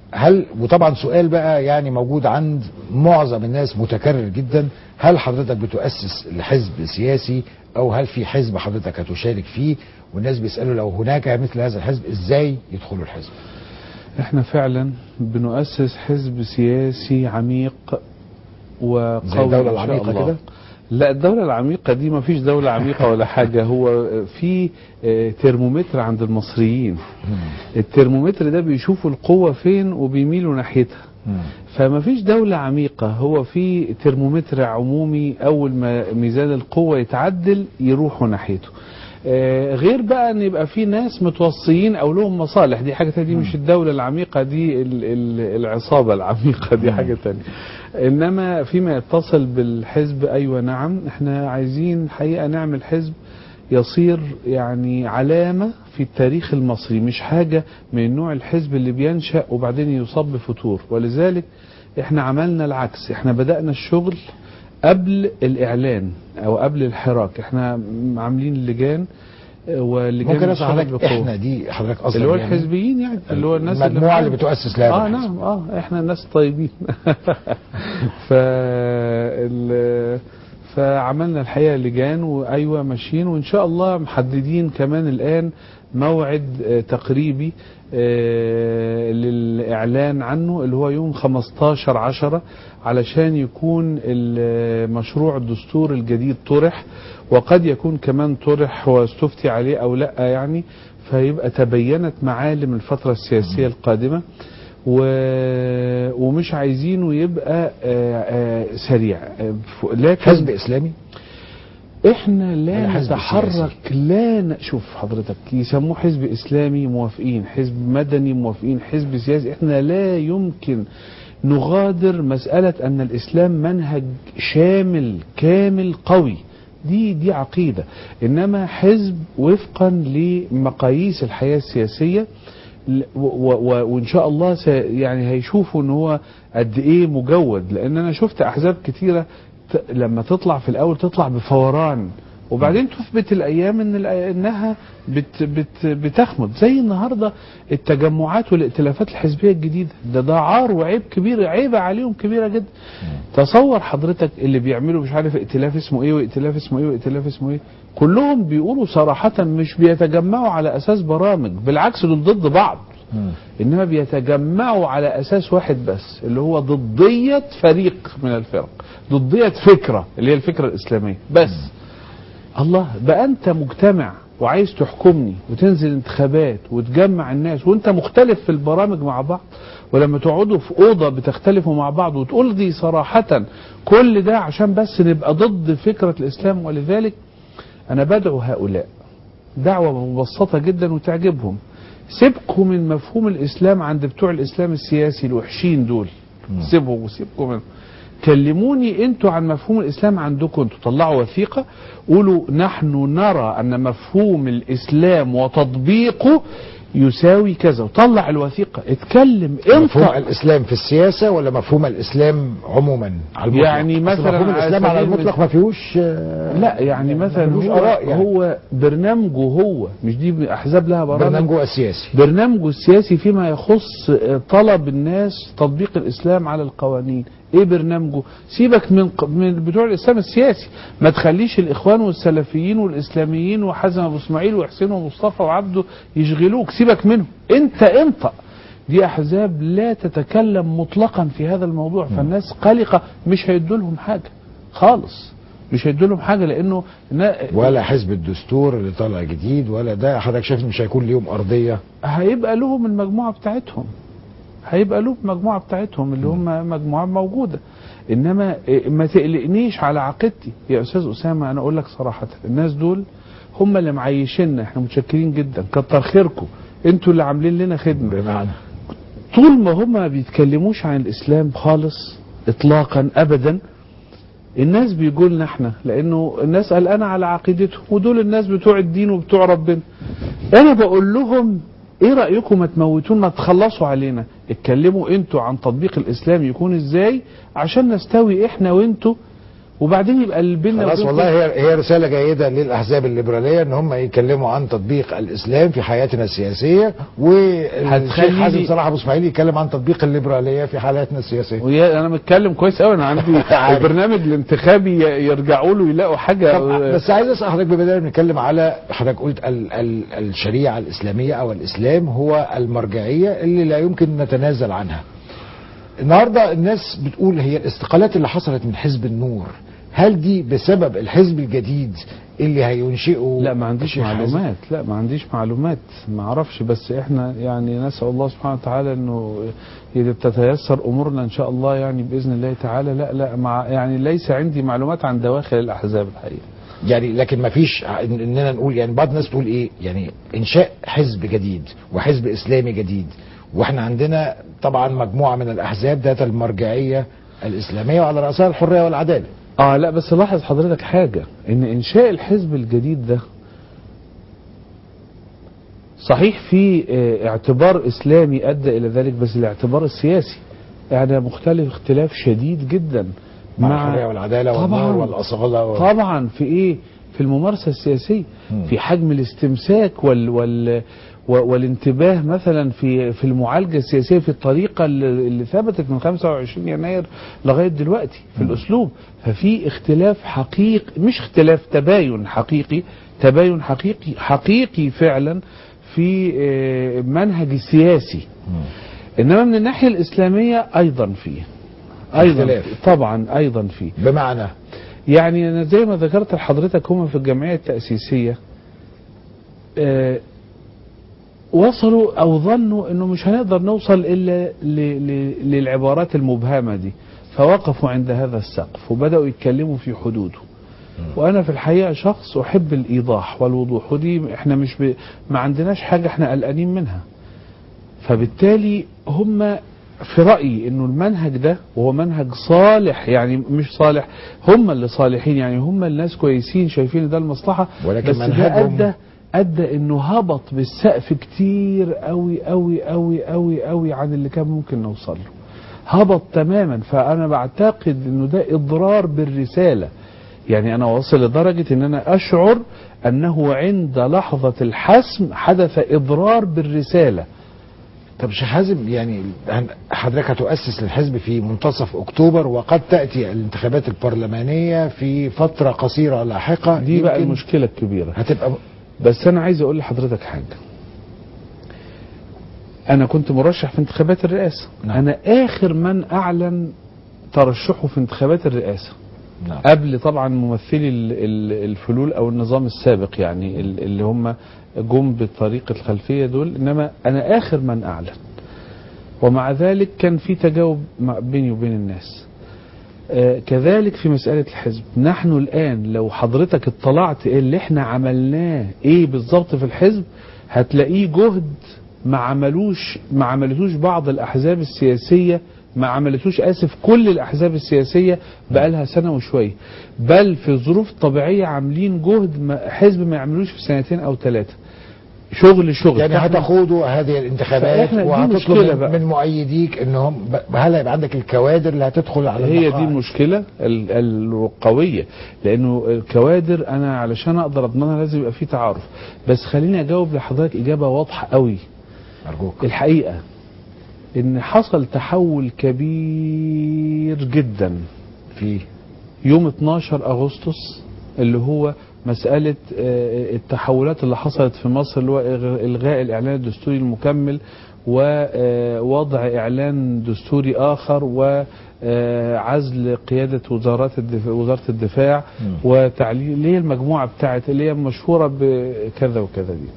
هل وطبعا سؤال بقى يعني موجود عند معظم الناس متكرر جدا هل حضرتك بتؤسس لحزب سياسي او هل في حزب حضرتك هتشارك فيه والناس بيسالوا لو هناك مثل هذا الحزب ازاي يدخلوا الحزب احنا فعلا بنؤسس حزب سياسي عميق وقوي زي الدولة إن شاء العميقة الله. كده؟ لا الدولة العميقة دي ما فيش دولة عميقة ولا حاجة هو في آه، ترمومتر عند المصريين الترمومتر ده بيشوفوا القوة فين وبيميلوا ناحيتها فما فيش دولة عميقة هو في ترمومتر عمومي أول ما ميزان القوة يتعدل يروحوا ناحيته آه، غير بقى ان يبقى في ناس متوصيين او لهم مصالح دي حاجه تانية دي مش الدوله العميقه دي ال- ال- العصابه العميقه دي حاجه تانية انما فيما يتصل بالحزب ايوه نعم احنا عايزين حقيقه نعمل حزب يصير يعني علامه في التاريخ المصري مش حاجه من نوع الحزب اللي بينشا وبعدين يصاب بفتور ولذلك احنا عملنا العكس احنا بدانا الشغل قبل الاعلان او قبل الحراك احنا عاملين لجان آه، ولجان ممكن اسال اشتغلت حضرتك بقوة. احنا دي حضرتك اصلا اللي هو يعني الحزبيين يعني اللي هو الناس المجموعة اللي معانا. بتؤسس لهذا اه الحزب. نعم اه احنا ناس طيبين ف ال- فعملنا الحقيقه لجان وايوه ماشيين وان شاء الله محددين كمان الان موعد آه، تقريبي آه، للاعلان عنه اللي هو يوم 15 10 علشان يكون المشروع الدستور الجديد طرح وقد يكون كمان طرح واستفتي عليه او لا يعني فيبقى تبينت معالم الفترة السياسية القادمة و... ومش عايزينه يبقى آه، آه، سريع آه، ف- لكن حزب اسلامي احنا ولا لا حزب نتحرك سياسي؟ لا ن... شوف حضرتك يسموه حزب اسلامي موافقين حزب مدني موافقين حزب سياسي احنا لا يمكن نغادر مسألة ان الاسلام منهج شامل كامل قوي دي دي عقيدة انما حزب وفقا لمقاييس الحياة السياسية ل- و- و- وان شاء الله س يعني هيشوفوا ان هو قد ايه مجود لان انا شفت احزاب كتيره ت- لما تطلع في الاول تطلع بفوران وبعدين تثبت الايام ان الأ- انها بت بت بتخمد زي النهارده التجمعات والائتلافات الحزبيه الجديده ده ده عار وعيب كبير عيبه عليهم كبيره جدا تصور حضرتك اللي بيعملوا مش عارف ائتلاف اسمه ايه وائتلاف اسمه ايه وائتلاف اسمه ايه كلهم بيقولوا صراحه مش بيتجمعوا على اساس برامج بالعكس دول ضد بعض انما بيتجمعوا على اساس واحد بس اللي هو ضديه فريق من الفرق ضديه فكره اللي هي الفكره الاسلاميه بس الله بقى انت مجتمع وعايز تحكمني وتنزل انتخابات وتجمع الناس وانت مختلف في البرامج مع بعض ولما تقعدوا في اوضه بتختلفوا مع بعض وتقول دي صراحه كل ده عشان بس نبقى ضد فكره الاسلام ولذلك انا بدعو هؤلاء دعوه مبسطه جدا وتعجبهم سيبكم من مفهوم الاسلام عند بتوع الاسلام السياسي الوحشين دول سيبهم وسيبكم منهم كلموني انتوا عن مفهوم الاسلام عندكم انتوا طلعوا وثيقه قولوا نحن نرى ان مفهوم الاسلام وتطبيقه يساوي كذا وطلع الوثيقه اتكلم مفهوم انطق الاسلام في السياسه ولا مفهوم الاسلام عموما على المطلق يعني أصل مثلاً مفهوم على الاسلام على سبيل المطلق ما فيهوش آه، لا يعني مثلا ملوش هو, آراء يعني. هو برنامجه هو مش دي احزاب لها برامج برنامجه السياسي برنامجه السياسي فيما يخص طلب الناس تطبيق الاسلام على القوانين ايه برنامجه سيبك من ق- من بتوع الاسلام السياسي ما تخليش الاخوان والسلفيين والاسلاميين وحسن ابو اسماعيل وحسين ومصطفى وعبده يشغلوك سيبك منهم انت انطق دي احزاب لا تتكلم مطلقا في هذا الموضوع فالناس قلقه مش هيدوا لهم حاجه خالص مش هيدوا لهم حاجه لانه نا- ولا حزب الدستور اللي طالع جديد ولا ده حضرتك شايف إن مش هيكون ليهم ارضيه هيبقى لهم المجموعة بتاعتهم هيبقى لهم المجموعة بتاعتهم اللي هم مجموعة موجودة انما إيه، ما تقلقنيش على عقيدتي يا استاذ اسامة انا اقول لك صراحة الناس دول هم اللي معيشيننا احنا متشكرين جدا كتر خيركم انتوا اللي عاملين لنا خدمة بمعنى طول ما هم ما بيتكلموش عن الاسلام خالص اطلاقا ابدا الناس بيقولوا لنا احنا لانه الناس قلقانه على عقيدتهم ودول الناس بتوع الدين وبتوع ربنا انا بقول لهم ايه رايكم ما تموتون ما تخلصوا علينا اتكلموا انتوا عن تطبيق الاسلام يكون ازاي عشان نستوي احنا وانتوا وبعدين يبقى البنا خلاص والله هي هي رساله جيده للاحزاب الليبراليه ان هم يتكلموا عن تطبيق الاسلام في حياتنا السياسيه والشيخ هتخلي حازم لي- صلاح ابو اسماعيل يتكلم عن تطبيق الليبراليه في حياتنا السياسيه ويا انا متكلم كويس قوي انا عندي عارف. البرنامج الانتخابي ي- يرجعوا له يلاقوا حاجه طب بس عايز اسال حضرتك ببدايه بنتكلم على حضرتك قلت ال ال الشريعه الاسلاميه او الاسلام هو المرجعيه اللي لا يمكن نتنازل عنها. النهارده الناس بتقول هي الاستقالات اللي حصلت من حزب النور هل دي بسبب الحزب الجديد اللي هينشئه لا ما عنديش الشيخ حازم؟ معلومات لا ما عنديش معلومات ما اعرفش بس احنا يعني نسال الله سبحانه وتعالى انه اذا تتيسر امورنا ان شاء الله يعني باذن الله تعالى لا لا مع يعني ليس عندي معلومات عن دواخل الاحزاب الحقيقه يعني لكن ما فيش إن- اننا نقول يعني بعض الناس تقول ايه يعني انشاء حزب جديد وحزب اسلامي جديد واحنا عندنا طبعا مجموعه من الاحزاب ذات المرجعيه الاسلاميه وعلى راسها الحريه والعداله اه لا بس لاحظ حضرتك حاجة ان انشاء الحزب الجديد ده صحيح في آه، اعتبار اسلامي ادى الى ذلك بس الاعتبار السياسي يعني مختلف اختلاف شديد جدا مع, الحريه والعداله طبعاً. والنور والاصاله و... طبعا في ايه في الممارسة السياسية مم. في حجم الاستمساك وال وال و- والانتباه مثلا في في المعالجة السياسية في الطريقة اللي اللي ثبتت من 25 يناير لغاية دلوقتي في مم. الأسلوب ففي اختلاف حقيقي مش اختلاف تباين حقيقي تباين حقيقي حقيقي فعلا في آه، منهج السياسي مم. إنما من الناحية الإسلامية أيضا فيه أيضا اختلاف. طبعا أيضا فيه بمعنى يعني أنا زي ما ذكرت لحضرتك هم في الجمعية التأسيسية آه، وصلوا أو ظنوا أنه مش هنقدر نوصل إلا ل- ل- للعبارات المبهمة دي فوقفوا عند هذا السقف وبدأوا يتكلموا في حدوده وأنا في الحقيقة شخص أحب الإيضاح والوضوح ودي إحنا مش ب... ما عندناش حاجة إحنا قلقانين منها فبالتالي هم في رأيي انه المنهج ده وهو منهج صالح يعني مش صالح هم اللي صالحين يعني هم الناس كويسين شايفين ده المصلحة ولكن بس ده منهجهم- ادى ادى انه هبط بالسقف كتير قوي قوي قوي قوي قوي عن اللي كان ممكن نوصل له هبط تماما فانا بعتقد انه ده اضرار بالرسالة يعني انا واصل لدرجة ان انا اشعر انه عند لحظة الحسم حدث اضرار بالرسالة طب شيخ حازم يعني هن- حضرتك هتؤسس للحزب في منتصف اكتوبر وقد تاتي الانتخابات البرلمانيه في فتره قصيره لاحقه دي بقى يمكن المشكلة الكبيرة هتبقى بس انا عايز اقول لحضرتك حاجة انا كنت مرشح في انتخابات الرئاسة نعم. انا اخر من اعلن ترشحه في انتخابات الرئاسة نعم. قبل طبعا ممثلي ال- ال- الفلول او النظام السابق يعني ال- اللي هم جم بطريقة الخلفية دول انما انا اخر من اعلن ومع ذلك كان في تجاوب مع- بيني وبين الناس آه، كذلك في مسألة الحزب نحن الآن لو حضرتك اطلعت إيه اللي احنا عملناه ايه بالظبط في الحزب هتلاقيه جهد ما عملوش ما عملتوش بعض الأحزاب السياسية ما عملتوش آسف كل الأحزاب السياسية بقالها سنة وشوية بل في ظروف طبيعية عاملين جهد ما حزب ما يعملوش في سنتين أو ثلاثة شغل شغل يعني فإحنا- هتخوضوا هذه الانتخابات فإحنا دي وهتطلب مشكلة من, بقى. من مؤيديك انهم ب- هل هيبقى عندك الكوادر اللي هتدخل على هي دي المقاعد؟ المشكلة ال- القوية لأنه الكوادر أنا علشان أقدر أضمنها لازم يبقى في تعارف بس خليني أجاوب لحضرتك إجابة واضحة قوي ارجوك الحقيقة إن حصل تحول كبير جدا في يوم 12 أغسطس اللي هو مسألة آه، التحولات اللي حصلت في مصر اللي هو إغ- إلغاء الإعلان الدستوري المكمل ووضع إعلان دستوري آخر وعزل قيادة وزارات الدفاع وزارة الدفاع مم. وتعليل اللي هي المجموعة بتاعت اللي هي مشهورة بكذا وكذا دي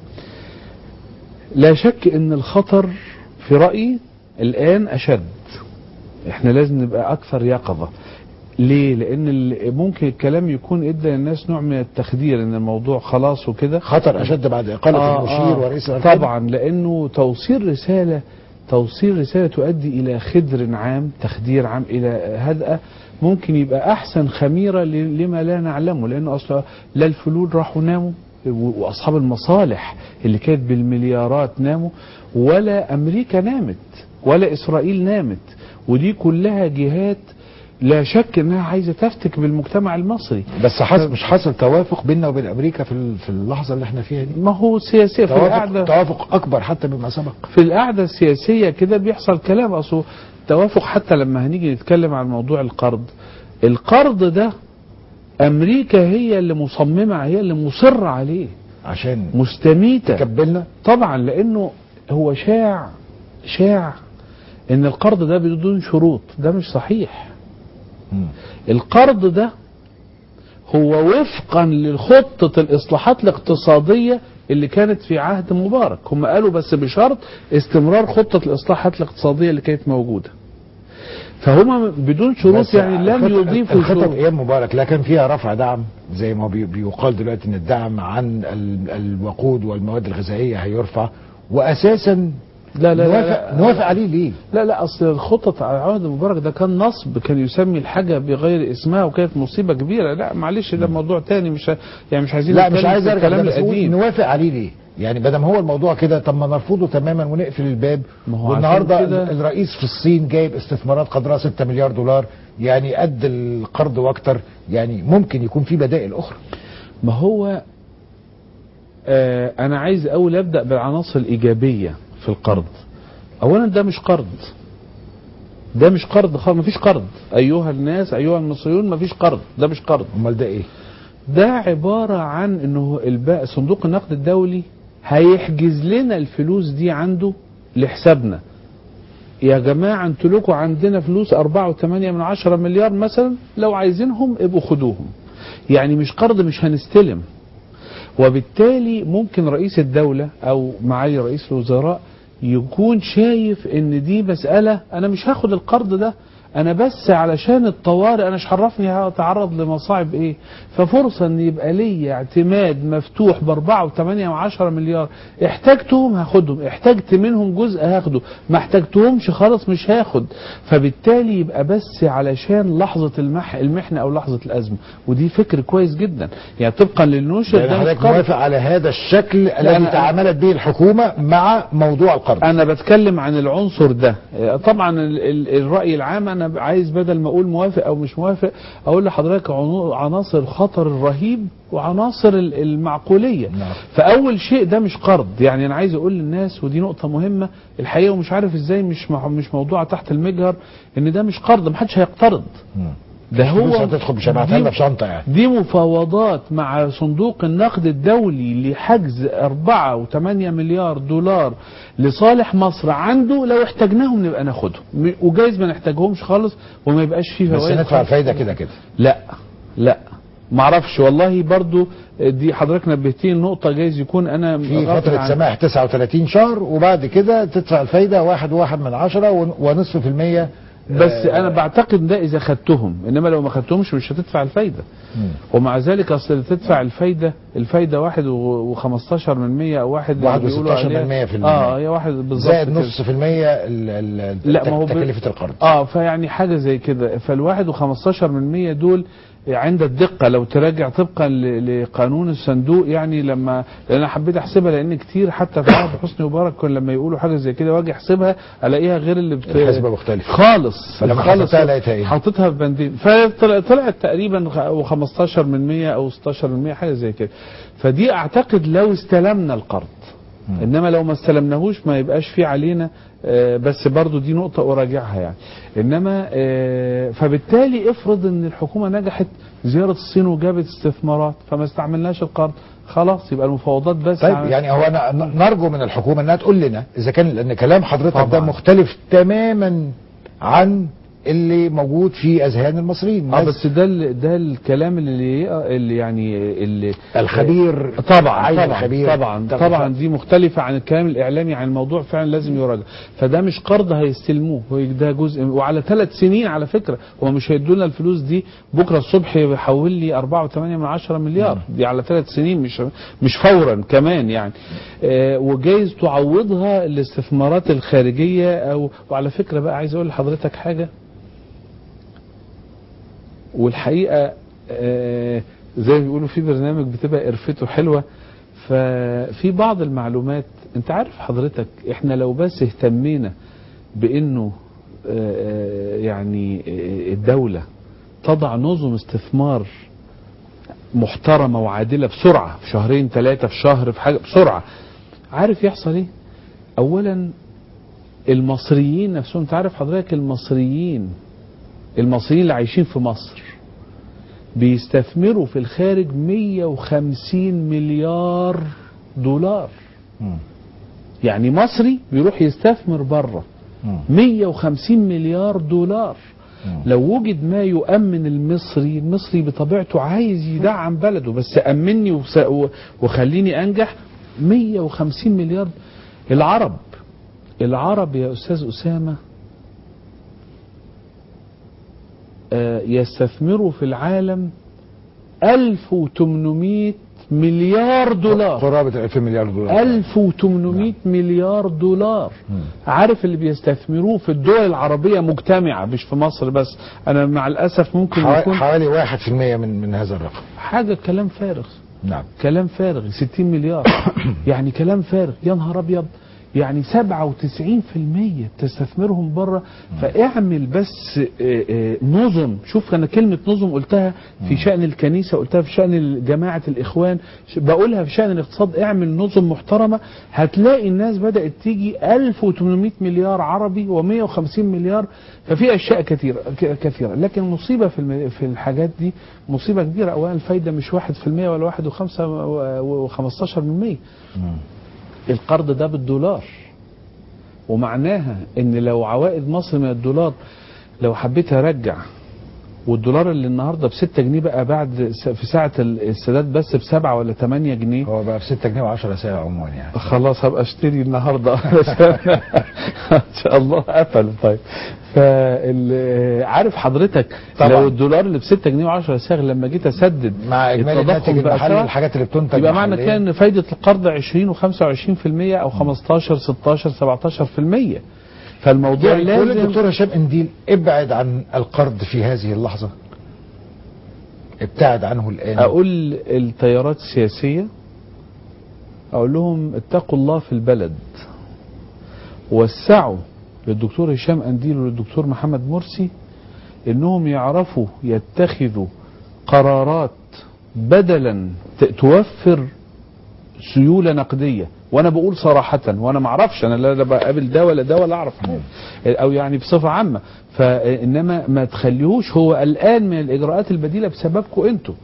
لا شك ان الخطر في رأيي الآن أشد احنا لازم نبقى أكثر يقظة ليه؟ لأن ال- ممكن الكلام يكون ادى للناس نوع من التخدير ان الموضوع خلاص وكده خطر اشد بعد اقاله آه، المشير آه، ورئيس الاركان طبعا لانه توصيل رساله توصيل رساله تؤدي الى خدر عام تخدير عام الى هدأه ممكن يبقى احسن خميره ل- لما لا نعلمه لانه اصلا لا الفلول راحوا ناموا و- واصحاب المصالح اللي كانت بالمليارات ناموا ولا امريكا نامت ولا اسرائيل نامت ودي كلها جهات لا شك انها عايزه تفتك بالمجتمع المصري بس حصل مش حصل توافق بيننا وبين امريكا في ال- في اللحظه اللي احنا فيها دي ما هو سياسيه في توافق القعده توافق اكبر حتى مما سبق في القعده السياسيه كده بيحصل كلام اصل توافق حتى لما هنيجي نتكلم عن موضوع القرض القرض ده امريكا هي اللي مصممه هي اللي مصره عليه عشان مستميته تكبلنا طبعا لانه هو شاع شاع ان القرض ده بدون شروط ده مش صحيح مم. القرض ده هو وفقا لخطة الإصلاحات الاقتصادية اللي كانت في عهد مبارك هم قالوا بس بشرط استمرار خطة الإصلاحات الاقتصادية اللي كانت موجودة فهم بدون شروط بس يعني لم الخطط- يضيفوا الخطط شروط ايام مبارك لا كان فيها رفع دعم زي ما بي- بيقال دلوقتي ان الدعم عن ال- الوقود والمواد الغذائيه هيرفع واساسا لا لا لا, نوافق, لا, نوافق عليه ليه؟ لا لا اصل الخطط على عهد مبارك ده كان نصب كان يسمي الحاجه بغير اسمها وكانت مصيبه كبيره لا معلش ده موضوع تاني مش ه- يعني مش عايزين لا مش نتكلم عايز في ارجع الكلام ده بس بقول القديم نوافق عليه ليه؟ يعني بدل ما هو الموضوع كده طب ما نرفضه تماما ونقفل الباب ما هو والنهارده عشان كده- الرئيس في الصين جايب استثمارات قدرها 6 مليار دولار يعني قد القرض واكتر يعني ممكن يكون في بدائل اخرى ما هو آه انا عايز اول ابدا بالعناصر الايجابيه في القرض اولا ده مش قرض ده مش قرض خالص مفيش قرض ايها الناس ايها المصريون مفيش قرض ده مش قرض امال ده ايه؟ ده عباره عن انه الب- صندوق النقد الدولي هيحجز لنا الفلوس دي عنده لحسابنا يا جماعة انتوا لكم عندنا فلوس أربعة وثمانية من عشرة مليار مثلا لو عايزينهم ابقوا خدوهم يعني مش قرض مش هنستلم وبالتالي ممكن رئيس الدولة أو معالي رئيس الوزراء يكون شايف ان دي مسألة انا مش هاخد القرض ده انا بس علشان الطوارئ انا مش عرفني هتعرض لمصاعب ايه ففرصة ان يبقى لي اعتماد مفتوح باربعة وثمانية وعشرة مليار احتاجتهم هاخدهم احتاجت منهم جزء هاخده ما احتاجتهمش خالص مش هاخد فبالتالي يبقى بس علشان لحظة المح المحنة او لحظة الازمة ودي فكر كويس جدا يعني طبقا للنوشر يعني ده مش حضرتك قرض. موافق على هذا الشكل الذي أنا- تعاملت به الحكومة مع موضوع القرض انا بتكلم عن العنصر ده طبعا ال- ال- الراي العام انا عايز بدل ما اقول موافق او مش موافق اقول لحضرتك عنو- عناصر الخطر الرهيب وعناصر ال- المعقوليه نعم. فاول شيء ده مش قرض يعني انا عايز اقول للناس ودي نقطه مهمه الحقيقه ومش عارف ازاي مش مع- مش موضوع تحت المجهر ان ده مش قرض محدش هيقترض مم. ده فلوس هو هتدخل مش هبعتها لنا في شنطة يعني دي مفاوضات مع صندوق النقد الدولي لحجز أربعة وثمانية مليار دولار لصالح مصر عنده لو احتاجناهم نبقى ناخدهم م- وجايز ما نحتاجهمش خالص وما يبقاش فيه بس فوائد ندفع خالص. الفايدة كده كده لا لا معرفش والله برضو دي حضرتك نبهتني النقطة جايز يكون أنا في غافل فترة عن- سماح 39 شهر وبعد كده تدفع الفايدة واحد واحد من عشرة ون- ونصف في المية بس آه، أنا بعتقد ده إذا خدتهم إنما لو ما خدتهمش مش هتدفع الفايدة مم. ومع ذلك اصل اللي تدفع الفايده الفايده واحد وخمستاشر من مية او واحد واحد اللي بيقولوا وستاشر من عليها- مية في المية. اه هي واحد بالظبط زائد كده. نص في المية ال- ال- لا، ما هو ب- تكلفة القرض اه فيعني حاجه زي كده فالواحد وخمستاشر من مية دول عند الدقة لو تراجع طبقا ل- لقانون الصندوق يعني لما لأن انا حبيت احسبها لان كتير حتى في عهد حسني مبارك كان لما يقولوا حاجه زي كده واجي احسبها الاقيها غير اللي بت... الحسبة مختلفة خالص فلما خالص حسبتها لقيتها ايه؟ حطيتها في بندين فطلعت طلعت تقريبا و15 من 100 او 16 من 100 حاجه زي كده فدي اعتقد لو استلمنا القرض مم. انما لو ما استلمناهوش ما يبقاش في علينا آه، بس برضو دي نقطة أراجعها يعني إنما آه، فبالتالي افرض إن الحكومة نجحت زيارة الصين وجابت استثمارات فما استعملناش القرض خلاص يبقى المفاوضات بس طيب عن- يعني هو أنا ن- نرجو من الحكومة انها تقول لنا اذا كان لان كلام حضرتك ده طبعاً. مختلف تماما عن اللي موجود في اذهان المصريين اه ناس بس ده ال- ده الكلام اللي اللي يعني اللي الخبير طبعا عايز طبعا الخبير طبعا طب- طبعا دي مختلفة عن الكلام الإعلامي عن الموضوع فعلا لازم يراجع فده مش قرض هيستلموه هو ده جزء وعلى ثلاث سنين على فكرة هو مش هيدوا لنا الفلوس دي بكرة الصبح يحول لي 4.8 من عشرة مليار دي على ثلاث سنين مش مش فورا كمان يعني آه وجايز تعوضها الاستثمارات الخارجية أو وعلى فكرة بقى عايز أقول لحضرتك حاجة والحقيقة آه، زي ما بيقولوا في برنامج بتبقى قرفته حلوة ففي بعض المعلومات انت عارف حضرتك احنا لو بس اهتمينا بانه آه، يعني آه، الدولة تضع نظم استثمار محترمة وعادلة بسرعة في شهرين ثلاثة في شهر في حاجة بسرعة عارف يحصل ايه اولا المصريين نفسهم انت عارف حضرتك المصريين المصريين اللي عايشين في مصر بيستثمروا في الخارج 150 مليار دولار مم. يعني مصري بيروح يستثمر بره مم. 150 مليار دولار مم. لو وجد ما يؤمن المصري المصري بطبيعته عايز يدعم بلده بس أمني وس- و- وخليني أنجح 150 مليار العرب العرب يا أستاذ أسامة آه، يستثمروا في العالم 1800 مليار دولار قرابة 2000 مليار دولار 1800 مليار دولار مم. عارف اللي بيستثمروه في الدول العربية مجتمعة مش في مصر بس أنا مع الأسف ممكن حوا- يكون حوالي 1% من من هذا الرقم حاجة كلام فارغ نعم كلام فارغ 60 مليار يعني كلام فارغ يا نهار ابيض يعني 97% بتستثمرهم بره فاعمل بس آه، آه، نظم شوف انا كلمه نظم قلتها في شان الكنيسه قلتها في شان جماعه الاخوان ش- بقولها في شان الاقتصاد اعمل نظم محترمه هتلاقي الناس بدات تيجي 1800 مليار عربي و150 مليار ففي اشياء كثيره ك- كثيره لكن مصيبه في الم- في الحاجات دي مصيبه كبيره اولا الفايده مش 1% ولا 1 و5 و15% مم. القرض ده بالدولار ومعناها ان لو عوائد مصر من الدولار لو حبيت ارجع والدولار اللي النهارده ب 6 جنيه بقى بعد س- في ساعه ال- السداد بس ب 7 ولا 8 جنيه هو بقى ب 6 جنيه و10 ساعة عموما يعني خلاص هبقى اشتري النهارده ان شاء الله قفل طيب فال- عارف حضرتك طبعا. لو الدولار اللي ب 6 جنيه و10 صاغ لما جيت اسدد مع اجمالي التضخم الناتج بقى المحلي سبعة، الحاجات اللي بتنتج يبقى معنى محلياً. كده ان فايده القرض 20 و25% او 15 16 17% فالموضوع يعني كل لازم الدكتور هشام انديل ابعد عن القرض في هذه اللحظة ابتعد عنه الآن اقول التيارات السياسيه اقول لهم اتقوا الله في البلد وسعوا للدكتور هشام انديل وللدكتور محمد مرسي انهم يعرفوا يتخذوا قرارات بدلا ت- توفر سيوله نقديه وانا بقول صراحه وانا ما اعرفش انا لا لا بقابل ده ولا ده ولا اعرف حاجه او يعني بصفه عامه فانما ما تخليهوش هو قلقان من الاجراءات البديله بسببكم انتوا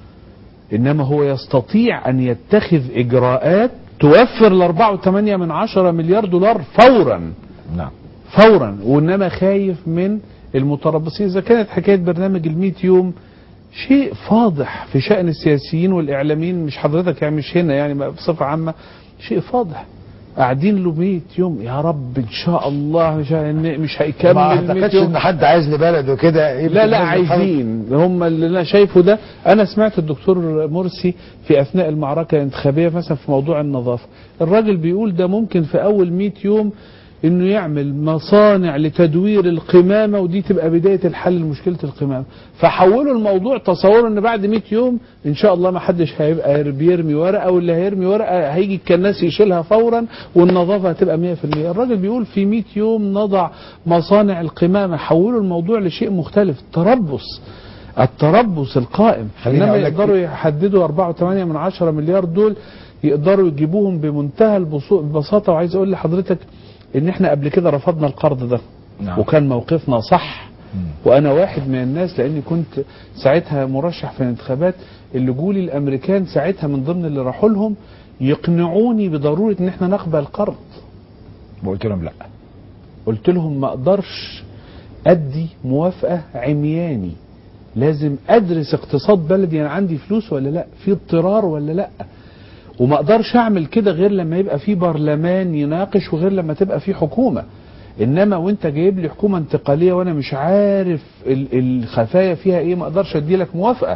انما هو يستطيع ان يتخذ اجراءات توفر ال 4.8 من عشرة مليار دولار فورا نعم فورا وانما خايف من المتربصين اذا كانت حكايه برنامج ال يوم شيء فاضح في شان السياسيين والاعلاميين مش حضرتك يعني مش هنا يعني بصفه عامه شيء فاضح قاعدين له 100 يوم يا رب ان شاء الله مش ه- مش هيكمل ما 100 اعتقدش يوم ان حد عايز لبلده كده يمكن لا لا لازم يحاول- عايزين هم اللي انا شايفه ده انا سمعت الدكتور مرسي في اثناء المعركه الانتخابيه مثلا في موضوع النظافه الراجل بيقول ده ممكن في اول 100 يوم انه يعمل مصانع لتدوير القمامه ودي تبقى بدايه الحل لمشكله القمامه فحولوا الموضوع تصوروا ان بعد 100 يوم ان شاء الله ما حدش هيبقى بيرمي ورقه واللي هيرمي ورقه هيجي الكناس يشيلها فورا والنظافه هتبقى 100% الراجل بيقول في 100 يوم نضع مصانع القمامه حولوا الموضوع لشيء مختلف تربص التربص القائم خليني انما أقول لك يقدروا يحددوا 4.8 من 10 مليار دول يقدروا يجيبوهم بمنتهى البسو- البساطه وعايز اقول لحضرتك ان احنا قبل كده رفضنا القرض ده نعم. وكان موقفنا صح مم. وانا واحد من الناس لاني كنت ساعتها مرشح في الانتخابات اللي جولي الامريكان ساعتها من ضمن اللي راحوا لهم يقنعوني بضروره ان احنا نقبل القرض وقلت لهم لا قلت لهم ما اقدرش ادي موافقه عمياني لازم ادرس اقتصاد بلدي انا عندي فلوس ولا لا في اضطرار ولا لا وما اقدرش اعمل كده غير لما يبقى في برلمان يناقش وغير لما تبقى في حكومه انما وانت جايب لي حكومه انتقاليه وانا مش عارف ال- الخفايا فيها ايه ما اقدرش ادي لك موافقه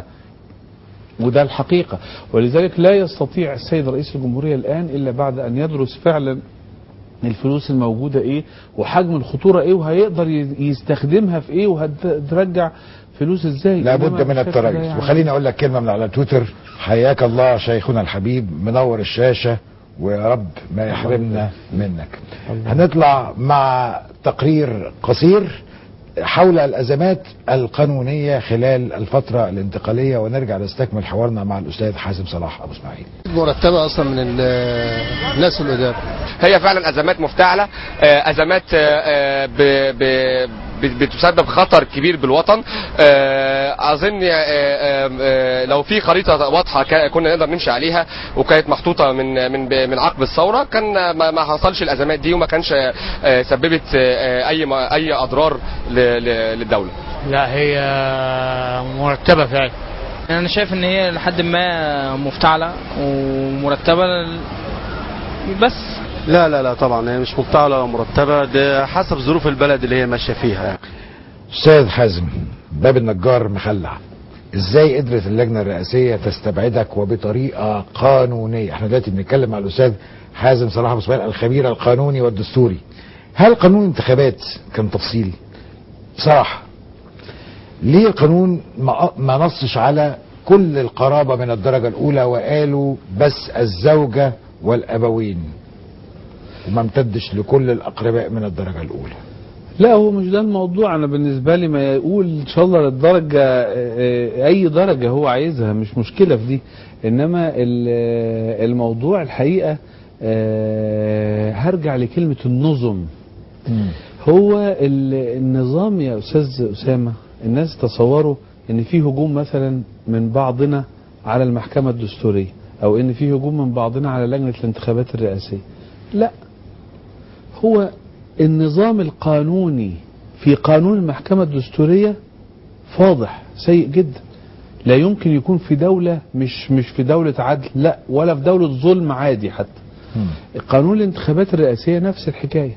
وده الحقيقه ولذلك لا يستطيع السيد رئيس الجمهوريه الان الا بعد ان يدرس فعلا الفلوس الموجودة ايه وحجم الخطورة ايه وهيقدر ي- يستخدمها في ايه وهترجع فلوس ازاي لابد إنما من بالشكل ده التريث يعني- وخليني اقول لك كلمه من على تويتر حياك الله شيخنا الحبيب منور الشاشه ويا رب ما يحرمنا منك الله. هنطلع مع تقرير قصير حول الازمات القانونيه خلال الفتره الانتقاليه ونرجع نستكمل حوارنا مع الاستاذ حازم صلاح ابو اسماعيل مرتبه اصلا من ال- الناس القدام هي فعلا ازمات مفتعله آه، ازمات آه، ب- ب- ب- بتسبب خطر كبير بالوطن آه، اظن آه، آه، آه، لو في خريطه واضحه كا- كنا نقدر نمشي عليها وكانت محطوطه من من من عقب الثوره كان ما ما حصلش الازمات دي وما كانش آه، سببت آه، اي ما- اي اضرار ل- ل- للدوله لا هي مرتبة فعلا انا شايف ان هي لحد ما مفتعله ومرتبه بس لا لا لا طبعا هي مش مفتعله ولا مرتبه ده حسب ظروف البلد اللي هي ماشيه فيها يعني. استاذ حازم باب النجار مخلع ازاي قدرت اللجنه الرئاسيه تستبعدك وبطريقه قانونيه احنا دلوقتي بنتكلم مع الاستاذ حازم صلاح ابو اسماعيل الخبير القانوني والدستوري هل قانون الانتخابات كان تفصيلي بصراحه ليه القانون ما ما نصش على كل القرابه من الدرجه الاولى وقالوا بس الزوجه والابوين وما امتدش لكل الاقرباء من الدرجه الاولى لا هو مش ده الموضوع انا بالنسبه لي ما يقول ان شاء الله للدرجه آه، اي درجه هو عايزها مش مشكله في دي انما ال- آه، الموضوع الحقيقه آه، هرجع لكلمه النظم هو ال- النظام يا استاذ اسامه الناس تصوروا ان في هجوم مثلا من بعضنا على المحكمه الدستوريه او ان في هجوم من بعضنا على لجنه الانتخابات الرئاسيه لا هو النظام القانوني في قانون المحكمة الدستورية فاضح سيء جدا لا يمكن يكون في دولة مش مش في دولة عدل لا ولا في دولة ظلم عادي حتى قانون الانتخابات الرئاسية نفس الحكاية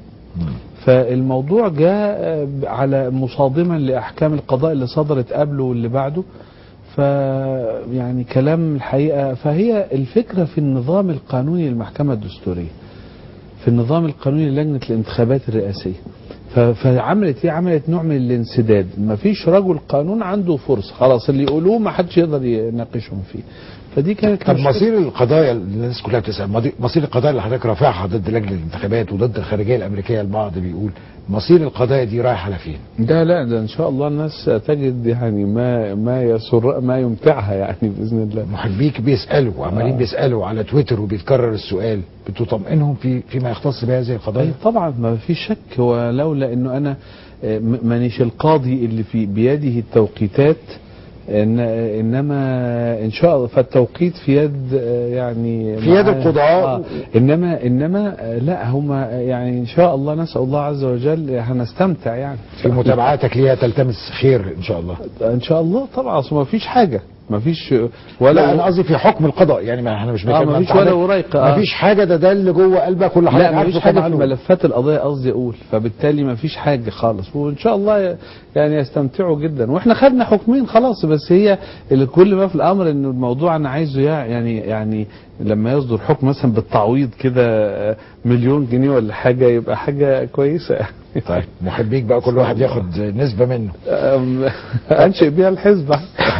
فالموضوع جاء آه، على مصادما لأحكام القضاء اللي صدرت قبله واللي بعده ف يعني كلام الحقيقة فهي الفكرة في النظام القانوني للمحكمة الدستورية في النظام القانوني للجنة الانتخابات الرئاسية ف- فعملت ايه عملت نوع من الانسداد ما فيش رجل قانون عنده فرصة خلاص اللي يقولوه ما حدش يقدر يناقشهم فيه فدي كانت طب مشكلة. مصير القضايا اللي الناس كلها بتسال مضي- مصير القضايا اللي حضرتك رافعها ضد لجنه الانتخابات وضد الخارجيه الامريكيه البعض بيقول مصير القضايا دي رايح على فين؟ ده لا ده ان شاء الله الناس تجد يعني ما ما يسر ما يمتعها يعني باذن الله محبيك بيسالوا وعمالين آه. بيسالوا على تويتر وبيتكرر السؤال بتطمئنهم في فيما يختص بهذه أي القضايا؟ طبعا ما في شك ولولا انه انا آه، م- مانيش القاضي اللي في بيده التوقيتات إن انما ان شاء الله فالتوقيت في يد آه، يعني في يد مع- القضاء. آه انما انما آه، لا هم يعني ان شاء الله نسال الله عز وجل هنستمتع يعني في متابعاتك ليها تلتمس خير ان شاء الله. ان شاء الله طبعا اصل ما فيش حاجه ما فيش لا ولا انا قصدي في حكم القضاء يعني ما احنا مش آه، بنتكلم مفيش عن ولا حضرتك. وريقة، آه. مفيش حاجه ده ده اللي جوه قلبك كل حضرتك لا ما عارفه فيش حاجه في كمعلومة. ملفات القضيه قصدي اقول فبالتالي ما فيش حاجه خالص وان شاء الله يعني يستمتعوا جدا واحنا خدنا حكمين خلاص بس هي اللي كل ما في الامر ان الموضوع انا عايزه يع- يعني يعني لما يصدر حكم مثلا بالتعويض كده آه، مليون جنيه ولا حاجه يبقى حاجه كويسه يعني طيب محبيك بقى كل واحد ياخد نسبه منه. أم- انشئ بيها الحزبه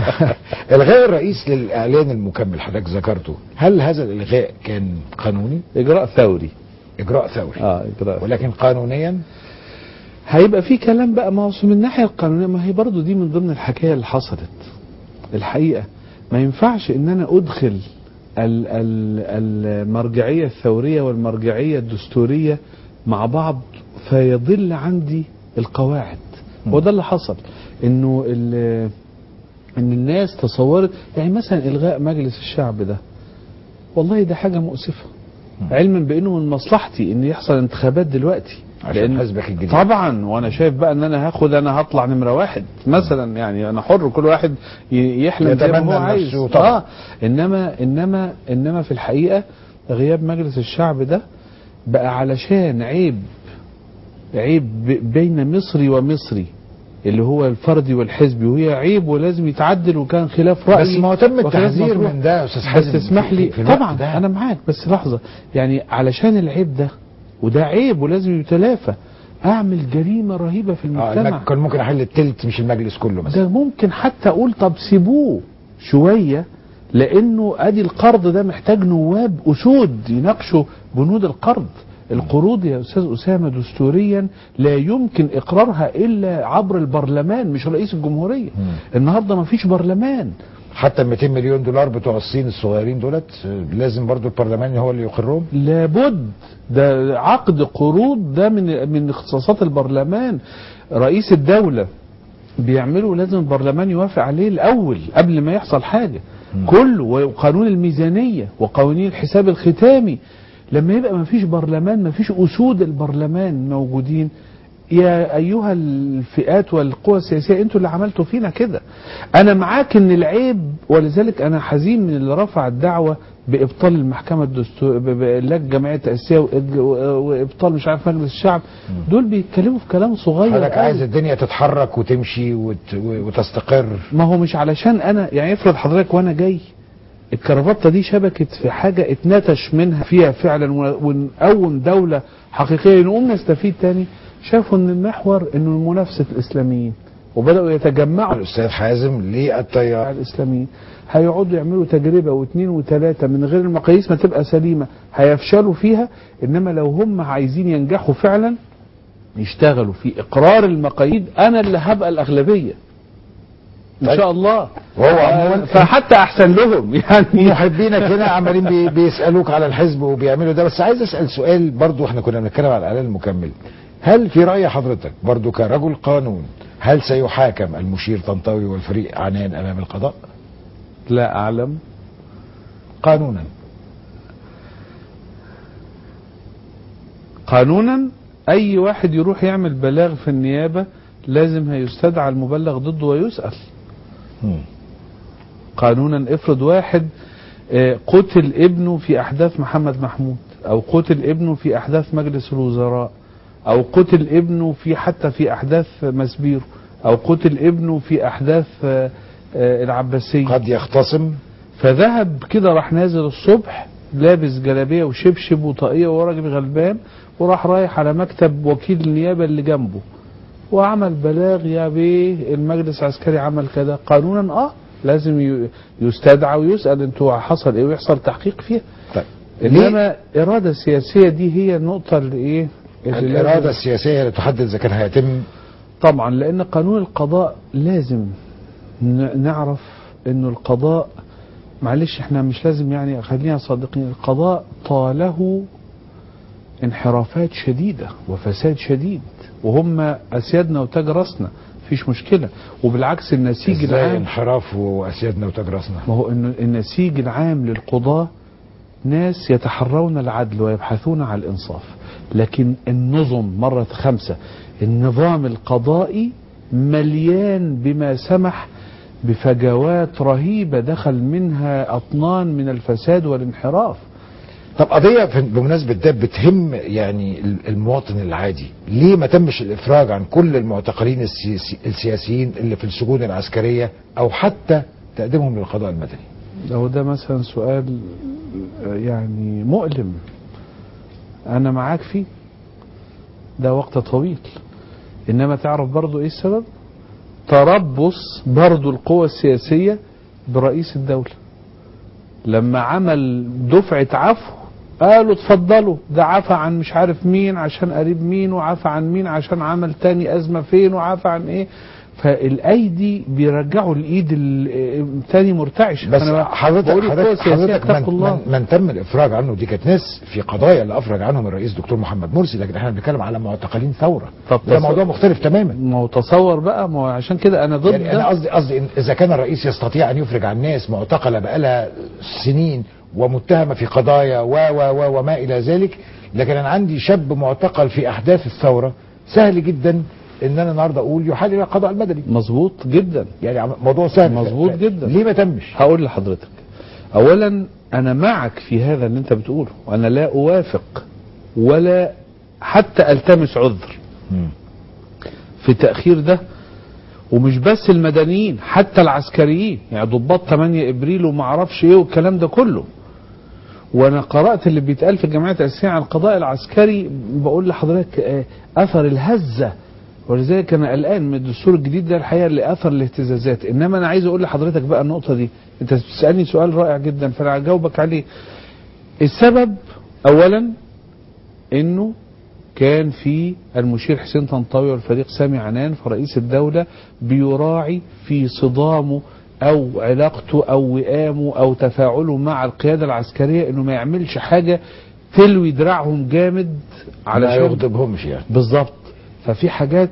الغاء الرئيس للاعلان المكمل حضرتك ذكرته هل هذا الالغاء كان قانوني اجراء ثوري اجراء ثوري اه اجراء ولكن قانونيا هيبقى في كلام بقى ما هو من الناحيه القانونيه ما هي برضو دي من ضمن الحكايه اللي حصلت الحقيقه ما ينفعش ان انا ادخل ال- ال- المرجعيه الثوريه والمرجعيه الدستوريه مع بعض فيضل عندي القواعد وده اللي حصل انه ال- ان الناس تصورت يعني مثلا الغاء مجلس الشعب ده والله ده حاجه مؤسفه علما بانه من مصلحتي ان يحصل انتخابات دلوقتي عشان حزبك الجديد طبعا وانا شايف بقى ان انا هاخد انا هطلع نمره واحد مثلا يعني انا حر كل واحد ي- يحلم زي ما يتمنى هو عايز لنفسه طبعا. اه انما انما انما في الحقيقه غياب مجلس الشعب ده بقى علشان عيب عيب ب- بين مصري ومصري اللي هو الفردي والحزبي وهي عيب ولازم يتعدل وكان خلاف رأي بس ما هو تم وخلاف التحذير مشروع. من ده يا استاذ حازم بس اسمح لي في- في الوقت طبعا ده. انا معاك بس لحظه يعني علشان العيب ده وده عيب ولازم يتلافى اعمل جريمه رهيبه في اه المجتمع المج- كان ممكن احل التلت مش المجلس كله مثلا ده ممكن حتى اقول طب سيبوه شويه لانه ادي القرض ده محتاج نواب اسود يناقشوا بنود القرض القروض يا استاذ اسامه دستوريا لا يمكن اقرارها الا عبر البرلمان مش رئيس الجمهوريه النهارده ما فيش برلمان حتى 200 مليون دولار بتوع الصين الصغيرين دولت آه، لازم برضو البرلمان هو اللي يقرهم لابد ده عقد قروض ده من من اختصاصات البرلمان رئيس الدولة بيعمله لازم البرلمان يوافق عليه الأول قبل ما يحصل حاجة كله وقانون الميزانية وقوانين الحساب الختامي لما يبقى ما فيش برلمان ما فيش أسود البرلمان موجودين يا أيها الفئات والقوى السياسية أنتوا اللي عملتوا فينا كده أنا معاك إن العيب ولذلك أنا حزين من اللي رفع الدعوة بإبطال المحكمة الدستور بإلاك جمعية تأسيسية وإج- وإبطال مش عارف مجلس الشعب دول بيتكلموا في كلام صغير حضرتك قوي. عايز الدنيا تتحرك وتمشي وت... وتستقر ما هو مش علشان انا يعني افرض حضرتك وانا جاي الكرافته دي شبكت في حاجه اتنتش منها فيها فعلا ون- ونقوم دوله حقيقيه نقوم نستفيد تاني شافوا ان المحور انه منافسه الاسلاميين وبداوا يتجمعوا الاستاذ حازم للتيار على الاسلاميين هيقعدوا يعملوا تجربه واثنين وثلاثه من غير المقاييس ما تبقى سليمه هيفشلوا فيها انما لو هم عايزين ينجحوا فعلا يشتغلوا في اقرار المقاييس انا اللي هبقى الاغلبيه ان طيب. شاء الله وهو عموما فحتى احسن لهم يعني محبينك هنا عمالين بي- بيسالوك على الحزب وبيعملوا ده بس عايز اسال سؤال برضو احنا كنا بنتكلم على الاعلان المكمل هل في راي حضرتك برضو كرجل قانون هل سيحاكم المشير طنطاوي والفريق عنان امام القضاء لا اعلم قانونا قانونا اي واحد يروح يعمل بلاغ في النيابه لازم هيستدعى المبلغ ضده ويسال مم. قانونا افرض واحد آه، قتل ابنه في احداث محمد محمود او قتل ابنه في احداث مجلس الوزراء او قتل ابنه في حتى في احداث مسبيرو او قتل ابنه في احداث آه، آه، العباسيه قد يختصم فذهب كده راح نازل الصبح لابس جلابيه وشبشب وطاقيه وهو راجل غلبان وراح رايح على مكتب وكيل النيابه اللي جنبه وعمل بلاغ يا بيه المجلس العسكري عمل كده قانونا اه لازم ي- يستدعى ويسال انتوا حصل ايه ويحصل تحقيق فيها طيب ليه انما اراده سياسيه دي هي النقطه اللي ايه اللي الاراده لازم- السياسيه اللي تحدد اذا كان هيتم طبعا لان قانون القضاء لازم ن- نعرف انه القضاء معلش احنا مش لازم يعني خلينا صادقين القضاء طاله انحرافات شديدة وفساد شديد وهم اسيادنا وتاج راسنا مفيش مشكلة وبالعكس النسيج ازاي العام انحراف واسيادنا وتاج راسنا ما هو انه النسيج العام للقضاة ناس يتحرون العدل ويبحثون عن الانصاف لكن النظم مرة خمسة النظام القضائي مليان بما سمح بفجوات رهيبة دخل منها أطنان من الفساد والانحراف طب قضيه في- بمناسبه ده بتهم يعني ال- المواطن العادي ليه ما تمش الافراج عن كل المعتقلين السياسي السياسيين اللي في السجون العسكريه او حتى تقديمهم للقضاء المدني لو ده مثلا سؤال يعني مؤلم أنا معاك فيه ده وقت طويل إنما تعرف برضو إيه السبب تربص برضو القوى السياسية برئيس الدولة لما عمل دفعة عفو قالوا اتفضلوا ده عفى عن مش عارف مين عشان قريب مين وعفى عن مين عشان عمل تاني أزمة فين وعفى عن إيه فالايدي بيرجعوا الايد ال- تاني مرتعشه بس أنا حضرتك بقول القوى حضرتك, السياسية حضرتك من, اتقوا الله. من, من تم الافراج عنه دي كانت ناس في قضايا اللي افرج عنهم الرئيس دكتور محمد مرسي لكن احنا بنتكلم على معتقلين ثوره طب ده تص- موضوع مختلف تماما ما هو تصور بقى ما هو عشان كده انا ضد يعني انا ده. قصدي قصدي إن اذا كان الرئيس يستطيع ان يفرج عن ناس معتقله بقالها سنين ومتهمه في قضايا و و و وما الى ذلك لكن انا عندي شاب معتقل في احداث الثوره سهل جدا ان انا النهارده اقول يحال الى القضاء المدني مظبوط جدا يعني عم- موضوع سهل مظبوط ف- ف- جدا. ليه ما تمش هقول لحضرتك اولا انا معك في هذا اللي انت بتقوله وانا لا اوافق ولا حتى التمس عذر مم. في تاخير ده ومش بس المدنيين حتى العسكريين يعني ضباط 8 ابريل وما اعرفش ايه والكلام ده كله وانا قرات اللي بيتقال في الجمعيه الاساسيه عن القضاء العسكري بقول لحضرتك آه، اثر الهزه ولذلك انا قلقان من الدستور الجديد ده الحقيقه اللي اثر الاهتزازات انما انا عايز اقول لحضرتك بقى النقطه دي انت بتسالني سؤال رائع جدا فانا هجاوبك عليه السبب اولا انه كان في المشير حسين طنطاوي والفريق سامي عنان فرئيس الدولة بيراعي في صدامه او علاقته او وئامه او تفاعله مع القيادة العسكرية انه ما يعملش حاجة تلوي دراعهم جامد ما علشان يغضبهمش يعني بالظبط ففي حاجات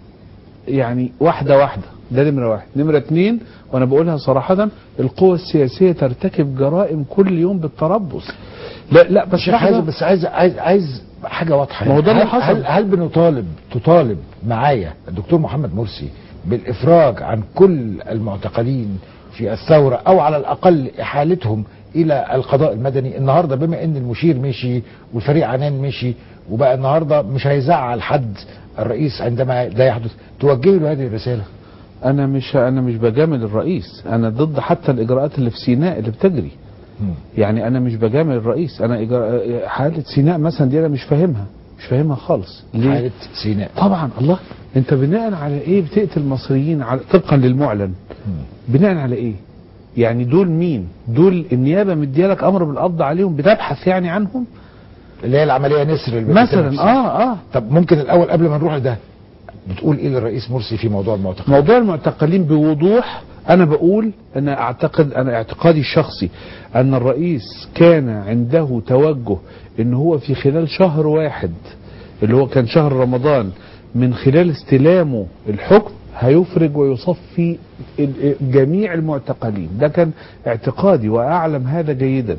يعني واحدة واحدة ده نمرة واحد نمرة اتنين وانا بقولها صراحة القوى السياسية ترتكب جرائم كل يوم بالتربص لا لا بس شيخ لحظة. حازم بس عايز عايز عايز حاجه واضحه ما هو ده اللي هل- حصل. هل, هل بنطالب تطالب معايا الدكتور محمد مرسي بالافراج عن كل المعتقلين في الثوره او على الاقل احالتهم الى القضاء المدني النهارده بما ان المشير مشي والفريق عنان مشي وبقى النهارده مش هيزعل حد الرئيس عندما ده يحدث توجه له هذه الرساله انا مش انا مش بجامل الرئيس انا ضد حتى الاجراءات اللي في سيناء اللي بتجري مم. يعني انا مش بجامل الرئيس انا إجراء حالة سيناء مثلا دي انا مش فاهمها مش فاهمها خالص ليه حاله سيناء طبعا الله انت بناء على ايه بتقتل المصريين على طبقا للمعلن مم. بناء على ايه يعني دول مين دول النيابه مديالك امر بالقبض عليهم بتبحث يعني عنهم اللي هي العمليه نسر اللي مثلا بتتم. اه اه طب ممكن الاول قبل ما نروح لده بتقول ايه للرئيس مرسي في موضوع المعتقل موضوع المعتقلين بوضوح انا بقول انا اعتقد انا اعتقادي الشخصي ان الرئيس كان عنده توجه ان هو في خلال شهر واحد اللي هو كان شهر رمضان من خلال استلامه الحكم هيفرج ويصفي ال- جميع المعتقلين ده كان اعتقادي واعلم هذا جيدا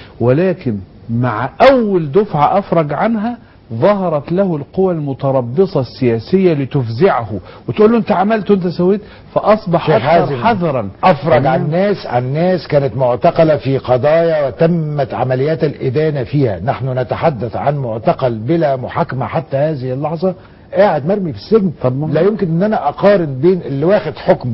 ولكن مع اول دفعه افرج عنها ظهرت له القوى المتربصة السياسية لتفزعه وتقول له انت عملت وانت سويت فاصبح شيخ اكثر حازم حذرا افرج تمام؟ عن ناس عن ناس كانت معتقله في قضايا وتمت عمليات الادانه فيها نحن نتحدث عن معتقل بلا محاكمه حتى هذه اللحظه قاعد مرمي في السجن طب ما- لا يمكن ان انا اقارن بين اللي واخد حكم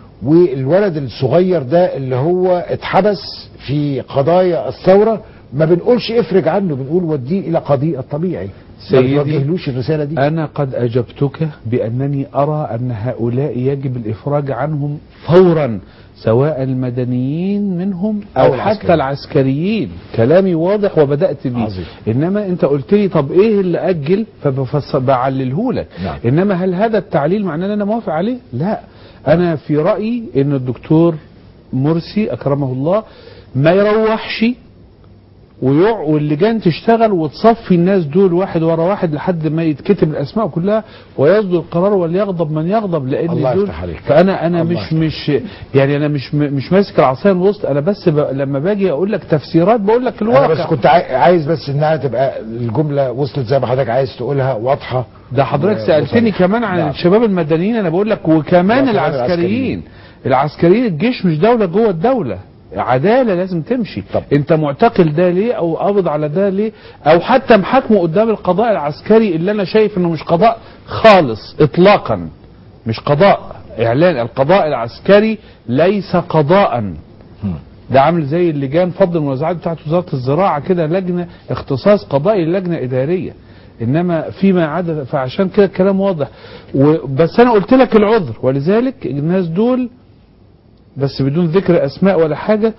والولد الصغير ده اللي هو اتحبس في قضايا الثوره ما بنقولش افرج عنه بنقول وديه الى قضيء الطبيعي ما سيدي، بتوجهلوش الرساله دي أنا قد أجبتك بأنني أرى أن هؤلاء يجب الإفراج عنهم فورا سواء المدنيين منهم أو أو, العسكريين. حتى العسكريين كلامي واضح وبدأت بيه عظيم. إنما أنت قلت لي طب إيه اللي أجل فبعلله لك نعم. إنما هل هذا التعليل معناه أن أنا موافق عليه لا أنا في رأيي أن الدكتور مرسي أكرمه الله ما يروحش ويع واللجان تشتغل وتصفي الناس دول واحد ورا واحد لحد ما يتكتب الاسماء كلها ويصدر القرار وليغضب من يغضب لان الله دول يفتح عليك. فانا انا الله مش يفتح. مش يعني انا مش م- مش ماسك العصايه من الوسط انا بس ب... لما باجي اقول لك تفسيرات بقول لك انا الواقع بس كنت عاي- عايز بس انها تبقى الجمله وصلت زي ما حضرتك عايز تقولها واضحه ده حضرتك و- سالتني وصريحة. كمان عن نعم. الشباب المدنيين انا بقول لك وكمان وكمان العسكريين العسكريين الجيش مش دوله جوه الدوله عداله لازم تمشي طب. انت معتقل ده ليه او قابض على ده ليه او حتى محاكمه قدام القضاء العسكري اللي انا شايف انه مش قضاء خالص اطلاقا مش قضاء اعلان القضاء العسكري ليس قضاء مم. ده عامل زي اللجان فضل المنازعات بتاعت وزاره الزراعه كده لجنه اختصاص قضائي لجنه اداريه انما فيما عدا فعشان كده الكلام واضح و- بس انا قلت لك العذر ولذلك الناس دول بس بدون ذكر اسماء ولا حاجه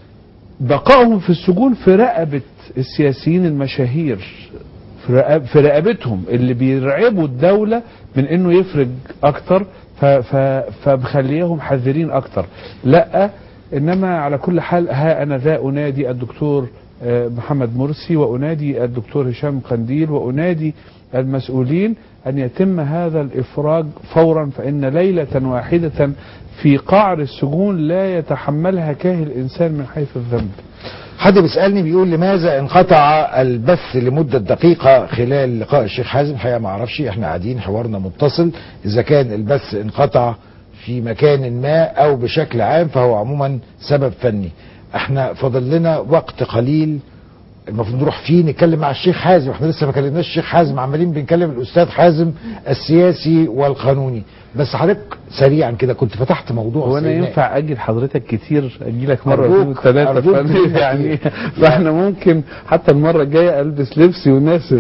بقائهم في السجون في رقبه السياسيين المشاهير في رقب- في رقبتهم اللي بيرعبوا الدوله من انه يفرج اكتر ف- ف- فمخليهم حذرين اكتر لا انما على كل حال ها انا ذا انادي الدكتور آه، محمد مرسي وانادي الدكتور هشام قنديل وانادي المسؤولين ان يتم هذا الافراج فورا فان ليله واحده في قعر السجون لا يتحملها كاهل انسان من حيث الذنب حد بيسالني بيقول لماذا انقطع البث لمده دقيقه خلال لقاء الشيخ حازم الحقيقه ما اعرفش احنا قاعدين حوارنا متصل اذا كان البث انقطع في مكان ما او بشكل عام فهو عموما سبب فني احنا فاضل لنا وقت قليل المفروض نروح فيه نتكلم مع الشيخ حازم احنا لسه ما كلمناش الشيخ حازم عمالين بنكلم الاستاذ حازم السياسي والقانوني بس حضرتك سريعا كده كنت فتحت موضوع هو انا سيناء. ينفع اجي لحضرتك كتير اجي لك مره أرجوك، اثنين وثلاثه أرجوك فأنا تيجي. يعني فاحنا ممكن حتى المره الجايه البس لبس يناسب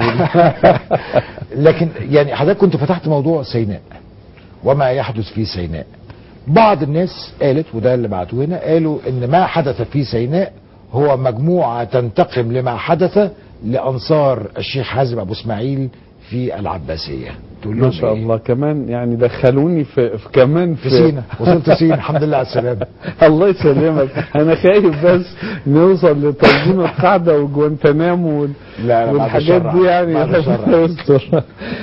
لكن يعني حضرتك كنت فتحت موضوع سيناء وما يحدث في سيناء بعض الناس قالت وده اللي بعتوه هنا قالوا ان ما حدث في سيناء هو مجموعة تنتقم لما حدث لانصار الشيخ حازم ابو اسماعيل في العباسيه تقول لهم ما شاء إيه؟ الله كمان يعني دخلوني في, في كمان في سينا وصلت سينا الحمد لله على السلامه الله يسلمك انا خايف بس نوصل لتنظيم القاعده وجوانتنامو وال- لا لا بعد والحاجات الشر دي يعني بعد الشر ربنا يستر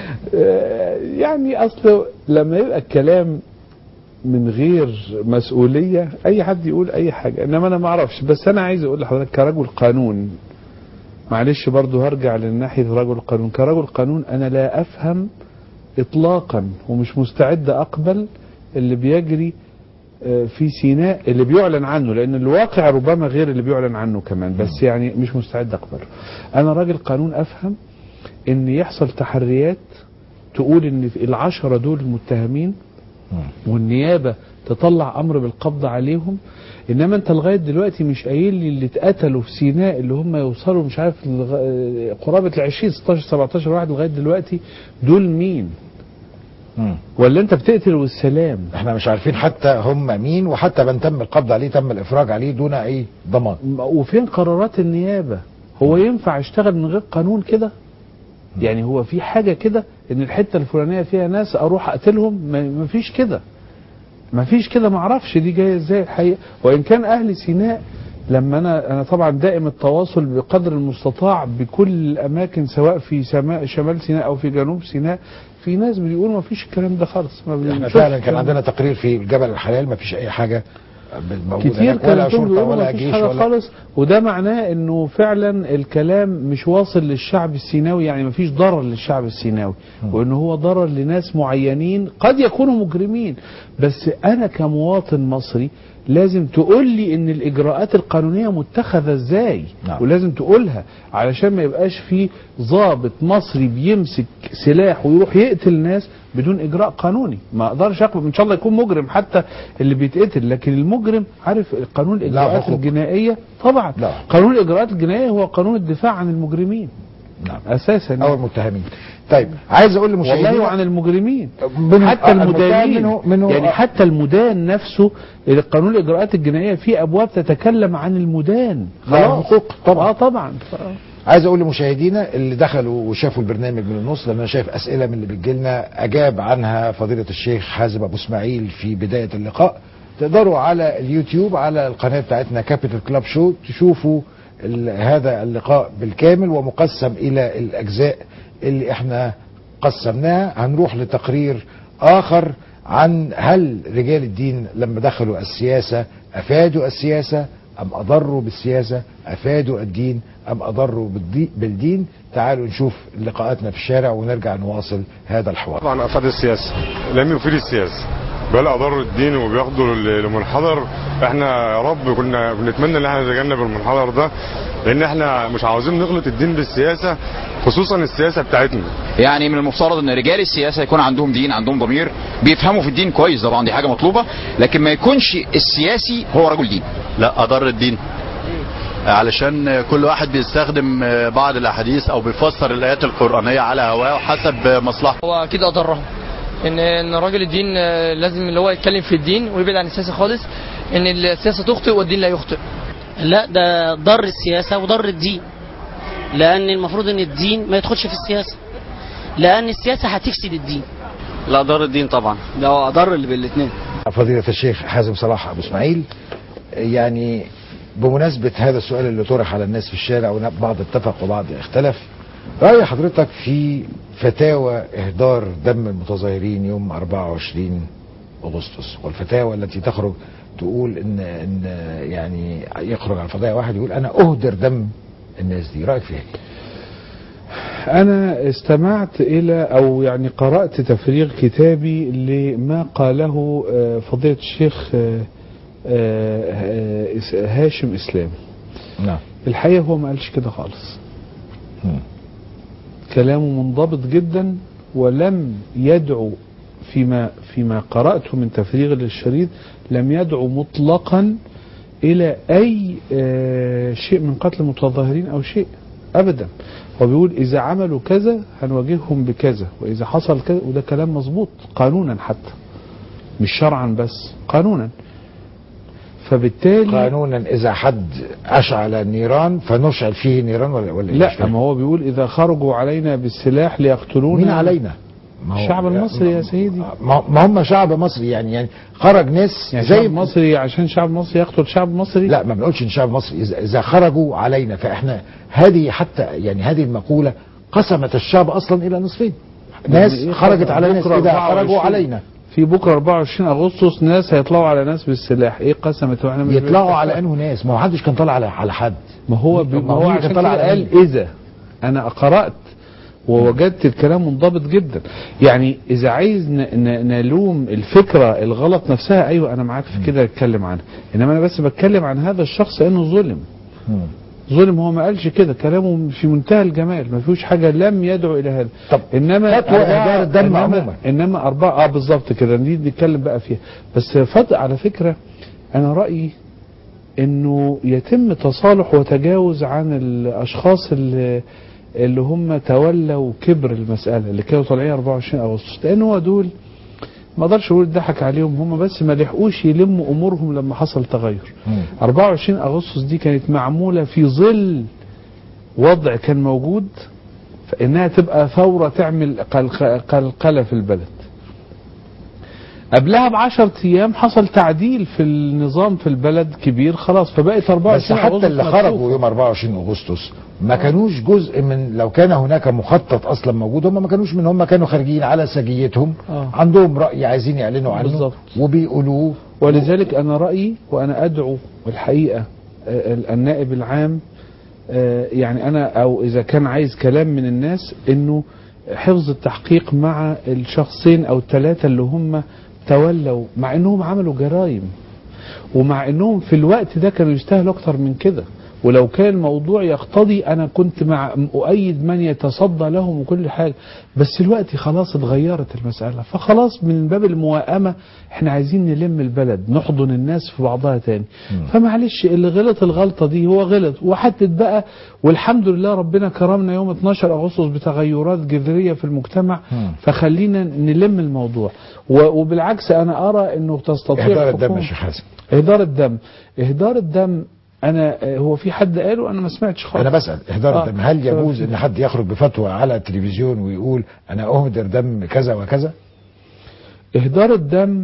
آه، يعني اصل لما يبقى الكلام من غير مسؤوليه اي حد يقول اي حاجه انما انا ما اعرفش بس انا عايز اقول لحضرتك كرجل قانون معلش برضو هرجع لناحيه رجل القانون كرجل قانون انا لا افهم اطلاقا ومش مستعد اقبل اللي بيجري آه، في سيناء اللي بيعلن عنه لان الواقع ربما غير اللي بيعلن عنه كمان بس يعني مش مستعد اقبله انا راجل قانون افهم ان يحصل تحريات تقول ان في العشرة دول المتهمين والنيابة تطلع امر بالقبض عليهم انما انت لغايه دلوقتي مش قايل لي اللي اتقتلوا في سيناء اللي هم يوصلوا مش عارف لغ- قرابه ال 20 16 17 واحد لغايه دلوقتي دول مين؟ مم. ولا انت بتقتل والسلام؟ احنا مش عارفين حتى هم مين وحتى من تم القبض عليه تم الافراج عليه دون اي ضمان وفين قرارات النيابه؟ هو ينفع اشتغل من غير قانون كده؟ يعني هو في حاجه كده ان الحته الفلانيه فيها ناس اروح اقتلهم ما ما فيش كده ما فيش كده ما اعرفش دي جايه ازاي الحقيقه وان كان اهل سيناء لما انا انا طبعا دائم التواصل بقدر المستطاع بكل الاماكن سواء في سماء شمال سيناء او في جنوب سيناء في ناس بيقولوا ما فيش الكلام ده خالص ما احنا بنشوفش فعلا كان الكلام ده. عندنا تقرير في جبل الحلال ما فيش اي حاجه موجوده كتير هناك ولا كانوا شرطه بيقولوا ولا مفيش جيش حاجة ولا خالص وده معناه انه فعلا الكلام مش واصل للشعب السيناوي يعني مفيش ضرر للشعب السيناوي وانه هو ضرر لناس معينين قد يكونوا مجرمين بس انا كمواطن مصري لازم تقول لي ان الاجراءات القانونيه متخذه ازاي نعم. ولازم تقولها علشان ما يبقاش في ضابط مصري بيمسك سلاح ويروح يقتل ناس بدون اجراء قانوني ما اقدرش اقبل ان شاء الله يكون مجرم حتى اللي بيتقتل لكن المجرم عارف قانون الاجراءات حقوق. الجنائيه طبعا لا. قانون الاجراءات الجنائيه هو قانون الدفاع عن المجرمين نعم اساسا او المتهمين طيب عايز اقول لمشاهدينا والله وعن المجرمين من- حتى المتهم المدانين منه منه يعني حتى المدان نفسه قانون الاجراءات الجنائيه فيه ابواب تتكلم عن المدان لا، خلاص حقوق طبعا. اه طبعا ف... عايز اقول لمشاهدينا اللي دخلوا وشافوا البرنامج من النص لان انا شايف اسئله من اللي بتجيلنا اجاب عنها فضيله الشيخ حازم ابو اسماعيل في بدايه اللقاء تقدروا على اليوتيوب على القناه بتاعتنا كابيتال كلاب شو تشوفوا ال- هذا اللقاء بالكامل ومقسم الى الاجزاء اللي احنا قسمناها هنروح لتقرير اخر عن هل رجال الدين لما دخلوا السياسه افادوا السياسه أم أضروا بالسياسة أفادوا الدين أم أضروا بالدي- بالدين تعالوا نشوف لقاءاتنا في الشارع ونرجع نواصل هذا الحوار طبعا افاد السياسه لم يفيد السياسه بل اضر الدين وبياخدوا ال- المنحدر احنا يا رب كنا بنتمنى ان احنا نتجنب المنحدر ده لان احنا مش عاوزين نخلط الدين بالسياسه خصوصا السياسه بتاعتنا يعني من المفترض ان رجال السياسه يكون عندهم دين عندهم ضمير بيفهموا في الدين كويس طبعا دي حاجه مطلوبه لكن ما يكونش السياسي هو رجل دين لا اضر الدين علشان كل واحد بيستخدم بعض الاحاديث او بيفسر الايات القرانيه على هواه حسب مصلحته هو اكيد اضرهم ان ان راجل الدين آه، لازم اللي هو يتكلم في الدين ويبعد عن السياسه خالص ان السياسه تخطئ والدين لا يخطئ لا ده ضر السياسة وضر الدين لأن المفروض إن الدين ما يدخلش في السياسة لأن السياسة هتفسد الدين لا ضر الدين طبعا ده هو اضر اللي بالاثنين فضيلة الشيخ حازم صلاح أبو إسماعيل يعني بمناسبة هذا السؤال اللي طرح على الناس في الشارع وبعض اتفق وبعض اختلف رأي حضرتك في فتاوى إهدار دم المتظاهرين يوم 24 أغسطس والفتاوى التي تخرج تقول إن إن يعني يخرج على فضائع واحد يقول أنا أهدر دم الناس دي رأيك فيها إيه؟ أنا استمعت إلى أو يعني قرأت تفريغ كتابي لما قاله آه، فضيلة الشيخ آه، آه، آه، هاشم إسلام نعم الحقيقة هو ما قالش كده خالص مم. كلامه منضبط جدا ولم يدعو فيما فيما قرأته من تفريغ للشريط لم يدعو مطلقا إلى أي آه، شيء من قتل المتظاهرين أو شيء أبدا هو بيقول إذا عملوا كذا هنواجههم بكذا وإذا حصل كذا وده كلام مظبوط قانونا حتى مش شرعا بس قانونا فبالتالي قانونا اذا حد اشعل نيران فنشعل فيه نيران ولا ولا إيه؟ مش لا فاهم. ما هو بيقول اذا خرجوا علينا بالسلاح ليقتلونا مين علينا ما هو- الشعب المصري يا سيدي ما ما هم شعب مصري يعني يعني خرج ناس يعني زي شعب مصري عشان شعب مصري يقتل شعب مصري لا ما بنقولش ان شعب مصري اذا اذا خرجوا علينا فاحنا هذه حتى يعني هذه المقوله قسمت الشعب اصلا الى نصفين ناس يعني إيه خرجت على ناس بكرة اذا 24 خرجوا علينا في بكره 24 اغسطس ناس هيطلعوا على ناس بالسلاح ايه قسمت واحنا مش يطلعوا بنتفق؟ على انه ناس ما هو حدش كان طالع على على حد ما هو ب... طب ما هو مين عشان كان طالع كده على قال مين؟ اذا انا قرات ووجدت الكلام منضبط جدا يعني اذا عايز ن... ن... نلوم الفكره الغلط نفسها ايوه انا معاك في كده اتكلم عنها انما انا بس بتكلم عن هذا الشخص انه ظلم ظلم هو ما قالش كده كلامه في منتهى الجمال ما فيهوش حاجه لم يدعو الى هذا طب انما فتوى إهدار الدم إنما, عموما. انما اربعه اه بالظبط كده دي نتكلم بقى فيها بس فضل على فكره انا رايي انه يتم تصالح وتجاوز عن الاشخاص اللي اللي هم تولوا كبر المساله اللي كانوا طالعين 24 اغسطس لان هو دول ما اقدرش اقول ضحك عليهم هم بس ما لحقوش يلموا امورهم لما حصل تغير 24 اغسطس دي كانت معموله في ظل وضع كان موجود فانها تبقى ثوره تعمل قلق- قلقله في البلد قبلها بعشرة ايام حصل تعديل في النظام في البلد كبير خلاص فبقت 24 بس حتى أغسطس اللي مكشوفة. خرجوا يوم 24 اغسطس ما كانوش جزء من لو كان هناك مخطط اصلا موجود هم ما كانوش من هم كانوا خارجين على سجيتهم آه. عندهم راي عايزين يعلنوا عنه بالظبط. وبيقولوه ولذلك انا رايي وانا ادعو الحقيقه آه، النائب العام آه، يعني انا او اذا كان عايز كلام من الناس انه حفظ التحقيق مع الشخصين او الثلاثه اللي هم تولوا مع انهم عملوا جرائم ومع انهم في الوقت ده كانوا يستاهلوا اكتر من كده ولو كان الموضوع يقتضي انا كنت مع اؤيد من يتصدى لهم وكل حاجه بس الوقت خلاص اتغيرت المساله فخلاص من باب الموائمه احنا عايزين نلم البلد نحضن الناس في بعضها تاني فمعلش اللي غلط الغلطه دي هو غلط وحدد بقى والحمد لله ربنا كرمنا يوم 12 اغسطس بتغيرات جذريه في المجتمع فخلينا نلم الموضوع و- وبالعكس انا ارى انه تستطيع اهدار الدم الحكومة- يا شيخ حازم اهدار الدم اهدار الدم انا آه، هو في حد قاله انا ما سمعتش خالص انا بسال اهدار آه. الدم هل يجوز ان حد يخرج بفتوى على التلفزيون ويقول انا اهدر دم كذا وكذا اهدار الدم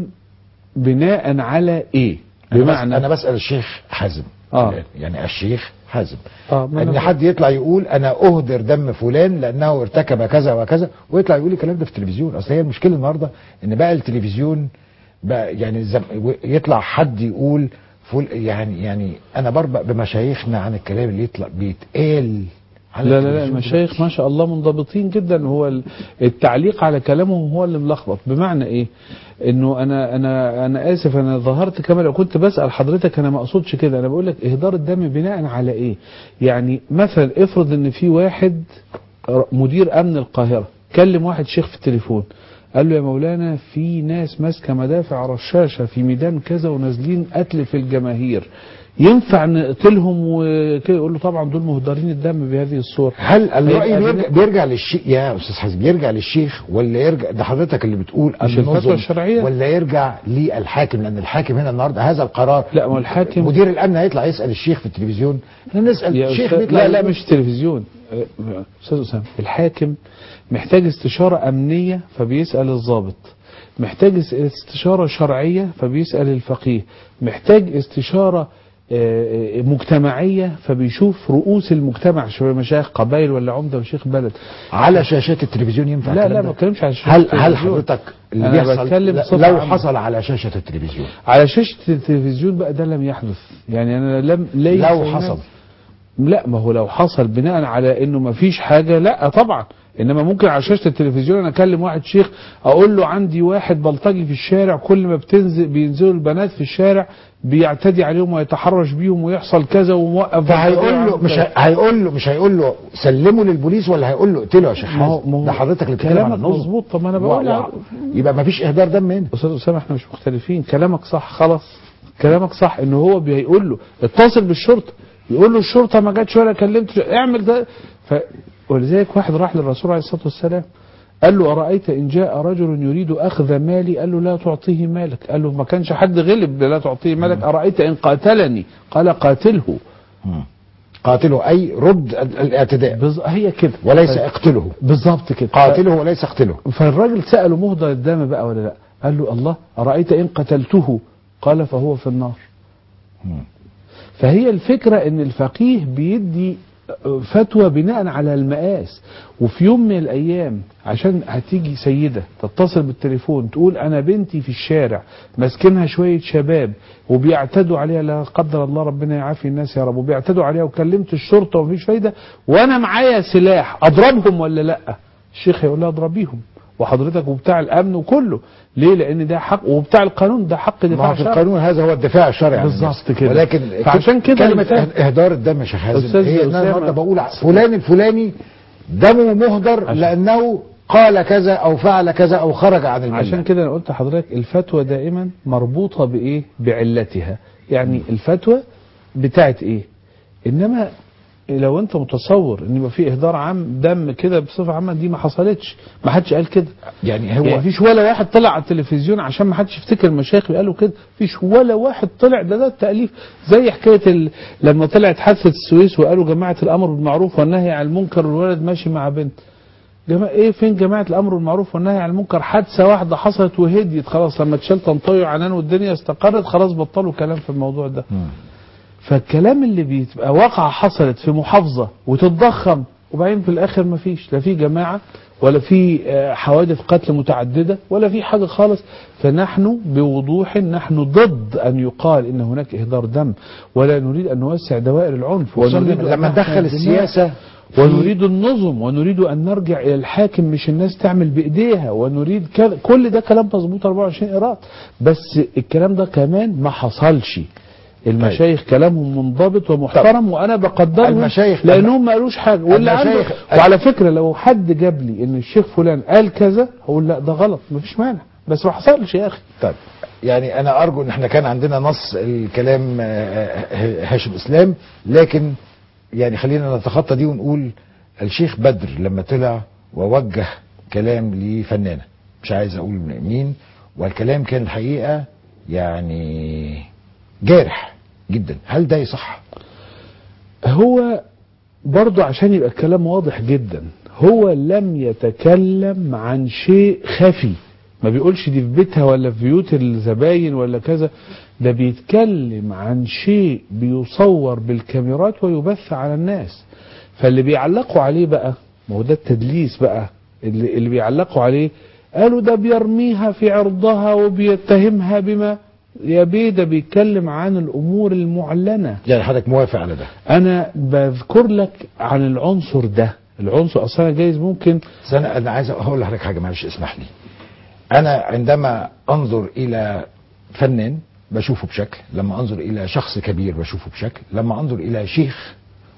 بناء على ايه أنا بس- بمعنى انا بسال الشيخ حازم آه. الآن. يعني الشيخ حازم اه ما ان أنا- حد يطلع يقول انا اهدر دم فلان لانه ارتكب كذا وكذا ويطلع يقول الكلام ده في التلفزيون اصل هي المشكله النهارده ان بقى التلفزيون بقى يعني زم يطلع حد يقول فل يعني يعني انا بربق بمشايخنا عن الكلام اللي يطلع بيتقال على لا لا لا التلفزيون المشايخ ما شاء الله منضبطين جدا هو ال- التعليق على كلامهم هو اللي ملخبط بمعنى ايه انه انا انا انا اسف انا ظهرت كما لو كنت بسال حضرتك انا ما اقصدش كده انا بقول لك اهدار الدم بناء على ايه يعني مثلا افرض ان في واحد ر- مدير امن القاهره كلم واحد شيخ في التليفون قال له يا مولانا في ناس ماسكه مدافع رشاشه في ميدان كذا ونازلين قتل في الجماهير ينفع نقتلهم وكده يقول له طبعا دول مهدرين الدم بهذه الصوره هل الرأي هيبقى بيرجع, بيرجع للشيخ يا استاذ حازم بيرجع للشيخ ولا يرجع ده حضرتك اللي بتقول مش الفتوى النظم الشرعية؟ ولا يرجع للحاكم لان الحاكم هنا النهارده هذا القرار لا ما هو الحاكم مدير الامن هيطلع يسال الشيخ في التلفزيون احنا نسال يا الشيخ أستاذ- بيطلع لا لا يقول- مش تلفزيون أه، استاذ اسامه الحاكم محتاج استشاره امنيه فبيسال الضابط محتاج اس- استشاره شرعيه فبيسال الفقيه محتاج استشاره آه، آه، مجتمعيه فبيشوف رؤوس المجتمع شو مشايخ قبائل ولا عمده وشيخ بلد على شاشات التلفزيون ينفع لا الكلام لا ده؟ ما بتكلمش على شاشة هل هل التلفزيون. حضرتك اللي أنا بيحصل بتكلم لا- بصفة لو عامة. حصل على شاشه التلفزيون على شاشه التلفزيون بقى ده لم يحدث يعني انا لم ليس لو هناك- حصل لا ما هو لو حصل بناء على انه ما فيش حاجه لا طبعا انما ممكن على شاشه التلفزيون انا اكلم واحد شيخ اقول له عندي واحد بلطجي في الشارع كل ما بتنزل بينزلوا البنات في الشارع بيعتدي عليهم ويتحرش بيهم ويحصل كذا وموقف فهيقول له مش هي- هيقول له مش هيقول له سلمه للبوليس ولا هيقول له اقتله يا شيخ ما هو- حازم ما هو ده حضرتك اللي بتتكلم عن كلامك النظم مظبوط طب ما انا و- بقول و- يبقى ما فيش اهدار دم هنا استاذ اسامه احنا مش مختلفين كلامك صح خلاص كلامك صح ان هو بيقول له اتصل بالشرطه يقول له الشرطه ما جاتش ولا كلمت اعمل ده ف ولذلك واحد راح للرسول عليه الصلاه والسلام قال له أرأيت إن جاء رجل يريد أخذ مالي قال له لا تعطيه مالك قال له ما كانش حد غلب لا تعطيه مالك أرأيت إن قاتلني قال قاتله قاتله أي رد ال- الاعتداء بز... هي كده وليس ف- اقتله بالظبط كده قاتله وليس اقتله فالراجل سأله مهدر الدم بقى ولا لا قال له الله أرأيت إن قتلته قال فهو في النار فهي الفكرة ان الفقيه بيدي فتوى بناء على المقاس وفي يوم من الايام عشان هتيجي سيدة تتصل بالتليفون تقول انا بنتي في الشارع ماسكينها شوية شباب وبيعتدوا عليها لا قدر الله ربنا يعافي الناس يا رب وبيعتدوا عليها وكلمت الشرطة ومفيش فايدة وانا معايا سلاح اضربهم ولا لا الشيخ هيقول لها اضربيهم وحضرتك وبتاع الامن وكله ليه لان ده حق وبتاع القانون ده حق ما دفاع هو في شرعي. القانون هذا هو الدفاع الشرعي عن بالظبط الناس. كده. ولكن فعشان كده كلمة الإنسان- اهدار الدم يا شيخ حازم أستاذ هي ان انا أسامة. النهارده بقول ع- فلان الفلاني دمه مهدر لانه قال كذا او فعل كذا او خرج عن المله عشان كده انا قلت لحضرتك الفتوى دائما مربوطه بايه بعلتها يعني الفتوى بتاعت ايه انما لو انت متصور ان يبقى في اهدار عام دم كده بصفه عامه دي ما حصلتش ما حدش قال كده يعني هو يعني فيش ولا واحد طلع على التلفزيون عشان ما حدش يفتكر المشايخ قالوا كده فيش ولا واحد طلع ده ده التأليف زي حكاية ال... لما طلعت حادثة السويس وقالوا جماعة الأمر بالمعروف والنهي عن المنكر والولد ماشي مع بنت جماعة ايه فين جماعة الأمر بالمعروف والنهي عن المنكر حادثة واحدة حصلت وهديت خلاص لما اتشال طنطاوي وعنان والدنيا استقرت خلاص بطلوا كلام في الموضوع ده فالكلام اللي بيبقى واقعة حصلت في محافظة وتتضخم وبعدين في الآخر مفيش لا في جماعة ولا في آه، حوادث قتل متعددة ولا في حاجة خالص فنحن بوضوح نحن ضد أن يقال إن هناك إهدار دم ولا نريد أن نوسع دوائر العنف خصوصاً ونريد لما أن نحمي ندخل الدماء. السياسة في- ونريد النظم ونريد أن نرجع إلى الحاكم مش الناس تعمل بإيديها ونريد كذا كل ده كلام مظبوط 24 قراءة بس الكلام ده كمان ما حصلش المشايخ كلامهم منضبط ومحترم وانا بقدرهم المشايخ- لانهم ما قالوش حاجه واللي عنده المشايخ- وعلى فكره لو حد جاب لي ان الشيخ فلان قال كذا هقول لا ده غلط مفيش مانع بس ما حصلش يا اخي طيب يعني انا ارجو ان احنا كان عندنا نص الكلام آه، آه، هاشم اسلام لكن يعني خلينا نتخطى دي ونقول الشيخ بدر لما طلع ووجه كلام لفنانه مش عايز اقول مين والكلام كان الحقيقه يعني جارح جدا هل ده يصح؟ هو برضه عشان يبقى الكلام واضح جدا هو لم يتكلم عن شيء خفي ما بيقولش دي في بيتها ولا في بيوت الزباين ولا كذا ده بيتكلم عن شيء بيصور بالكاميرات ويبث على الناس فاللي بيعلقوا عليه بقى ما هو ده التدليس بقى اللي, اللي بيعلقوا عليه قالوا ده بيرميها في عرضها وبيتهمها بما يا بيه ده بيتكلم عن الامور المعلنه يعني حضرتك موافق على ده انا بذكر لك عن العنصر ده العنصر اصلا جايز ممكن بس انا انا عايز اقول لحضرتك حاجه معلش اسمح لي انا عندما انظر الى فنان بشوفه بشكل لما انظر الى شخص كبير بشوفه بشكل لما انظر الى شيخ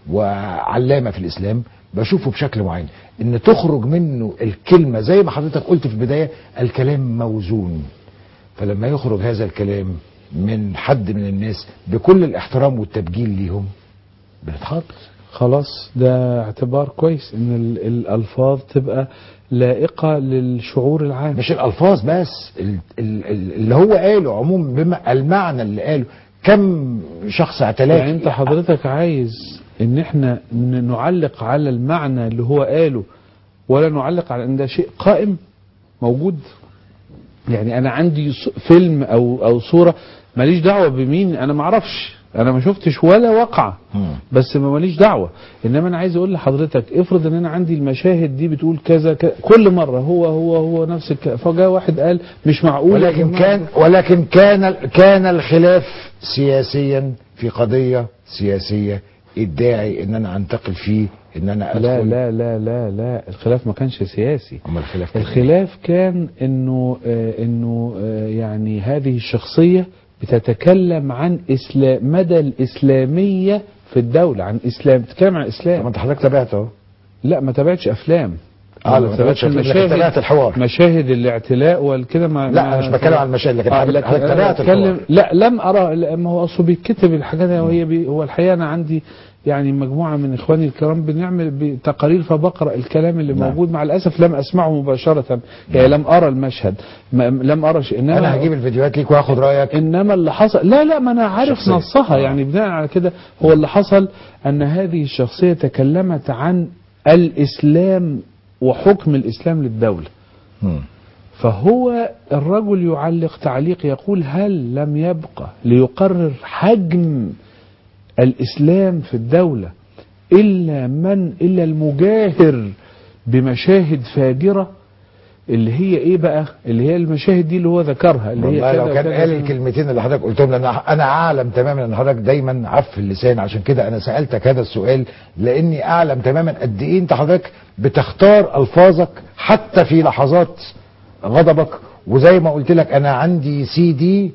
وعلامه في الاسلام بشوفه بشكل معين ان تخرج منه الكلمه زي ما حضرتك قلت في البدايه الكلام موزون فلما يخرج هذا الكلام من حد من الناس بكل الاحترام والتبجيل ليهم بنتخض خلاص ده اعتبار كويس ان ال- الالفاظ تبقى لائقه للشعور العام مش الالفاظ بس ال- ال- ال- اللي هو قاله عموما بما المعنى اللي قاله كم شخص اعتلاك يعني انت حضرتك عايز ان احنا ن- نعلق على المعنى اللي هو قاله ولا نعلق على ان ده شيء قائم موجود يعني انا عندي ص- فيلم او او صوره ماليش دعوه بمين انا ما اعرفش انا ما شفتش ولا وقعه بس ما ماليش دعوه انما انا عايز اقول لحضرتك افرض ان انا عندي المشاهد دي بتقول كذا, كذا كل مره هو هو هو نفس الكلام فجاء واحد قال مش معقول يا ولكن جماعة. كان ولكن كان كان الخلاف سياسيا في قضيه سياسيه الداعي ان انا انتقل فيه ان انا ادخل لا لا لا لا لا الخلاف ما كانش سياسي اما الخلاف كان الخلاف كان انه آه انه آه يعني هذه الشخصيه بتتكلم عن اسلام مدى الاسلاميه في الدوله عن اسلام بتتكلم عن طب اسلام انت حضرتك تابعته اهو لا ما تابعتش افلام اه ما ما تابعتش أفلام، لكن المشاهد تابعت الحوار مشاهد الاعتلاء والكده ما لا ما- انا مش بتكلم عن المشاهد لكن آه، حضرتك لكن حضرتك أنا تابعت بتكلم الحوار لا لم ارى لا، ما هو اصله بيتكتب الحاجات دي وهي بي هو الحقيقه انا عندي يعني مجموعة من إخواني الكرام بنعمل بتقارير فبقرأ الكلام اللي نعم. موجود مع الأسف لم أسمعه مباشرة يعني لم أرى المشهد ما لم أرى شيء إنما انا هجيب الفيديوهات ليك واخد رايك انما اللي حصل لا لا ما انا عارف شخصية. نصها آه. يعني بناء على كده هو اللي حصل ان هذه الشخصيه تكلمت عن الاسلام وحكم الاسلام للدوله مم. فهو الرجل يعلق تعليق يقول هل لم يبقى ليقرر حجم الاسلام في الدوله الا من الا المجاهر بمشاهد فاجره اللي هي ايه بقى اللي هي المشاهد دي اللي هو ذكرها اللي هي والله كذا لو كان وكذا قال وكذا. الكلمتين اللي حضرتك قلتهم لان انا اعلم تماما ان حضرتك دايما عف اللسان عشان كده انا سالتك هذا السؤال لاني اعلم تماما قد ايه انت حضرتك بتختار الفاظك حتى في لحظات غضبك وزي ما قلت لك انا عندي سي دي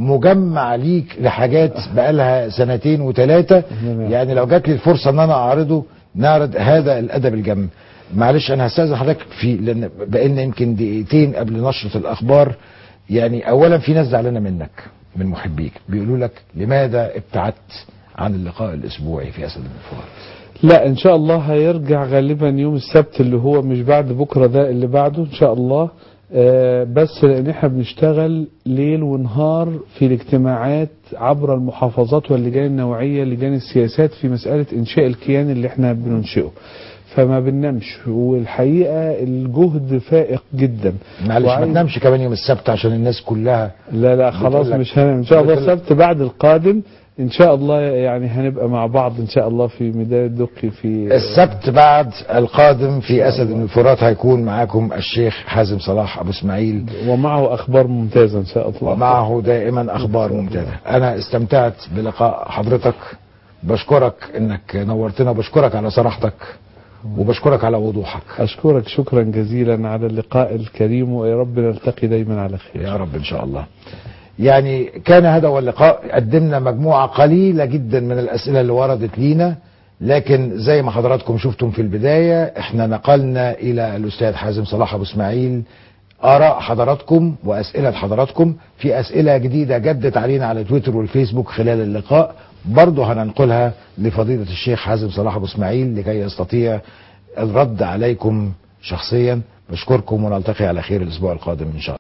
مجمع ليك لحاجات بقالها سنتين وثلاثه يعني لو جات لي الفرصه ان انا اعرضه نعرض هذا الادب الجم معلش انا هستاذن حضرتك في لان بقينا يمكن دقيقتين قبل نشره الاخبار يعني اولا في ناس زعلانه منك من محبيك بيقولوا لك لماذا ابتعدت عن اللقاء الاسبوعي في اسد الانفار لا ان شاء الله هيرجع غالبا يوم السبت اللي هو مش بعد بكره ده اللي بعده ان شاء الله آه بس لان احنا بنشتغل ليل ونهار في الاجتماعات عبر المحافظات واللجان النوعيه لجان السياسات في مساله انشاء الكيان اللي احنا بننشئه فما بننامش والحقيقه الجهد فائق جدا معلش ما وعايز- تنامش كمان يوم السبت عشان الناس كلها لا لا خلاص بتقول لك- مش هنام ان شاء الله بتقول لك- السبت بعد القادم ان شاء الله يعني هنبقى مع بعض ان شاء الله في ميدان الدقي في السبت بعد القادم في اسد الفرات هيكون معاكم الشيخ حازم صلاح ابو اسماعيل ومعه اخبار ممتازه ان شاء الله ومعه دائما اخبار ممتازه انا استمتعت بلقاء حضرتك بشكرك انك نورتنا وبشكرك على صراحتك وبشكرك على وضوحك اشكرك شكرا جزيلا على اللقاء الكريم ويا رب نلتقي دايما على خير يا رب ان شاء الله يعني كان هذا هو اللقاء قدمنا مجموعة قليلة جدا من الأسئلة اللي وردت لينا لكن زي ما حضراتكم شفتم في البداية احنا نقلنا إلى الأستاذ حازم صلاح أبو اسماعيل آراء حضراتكم وأسئلة حضراتكم في أسئلة جديدة جدت علينا على تويتر والفيسبوك خلال اللقاء برضه هننقلها لفضيلة الشيخ حازم صلاح أبو اسماعيل لكي يستطيع الرد عليكم شخصيا بشكركم ونلتقي على خير الأسبوع القادم إن شاء الله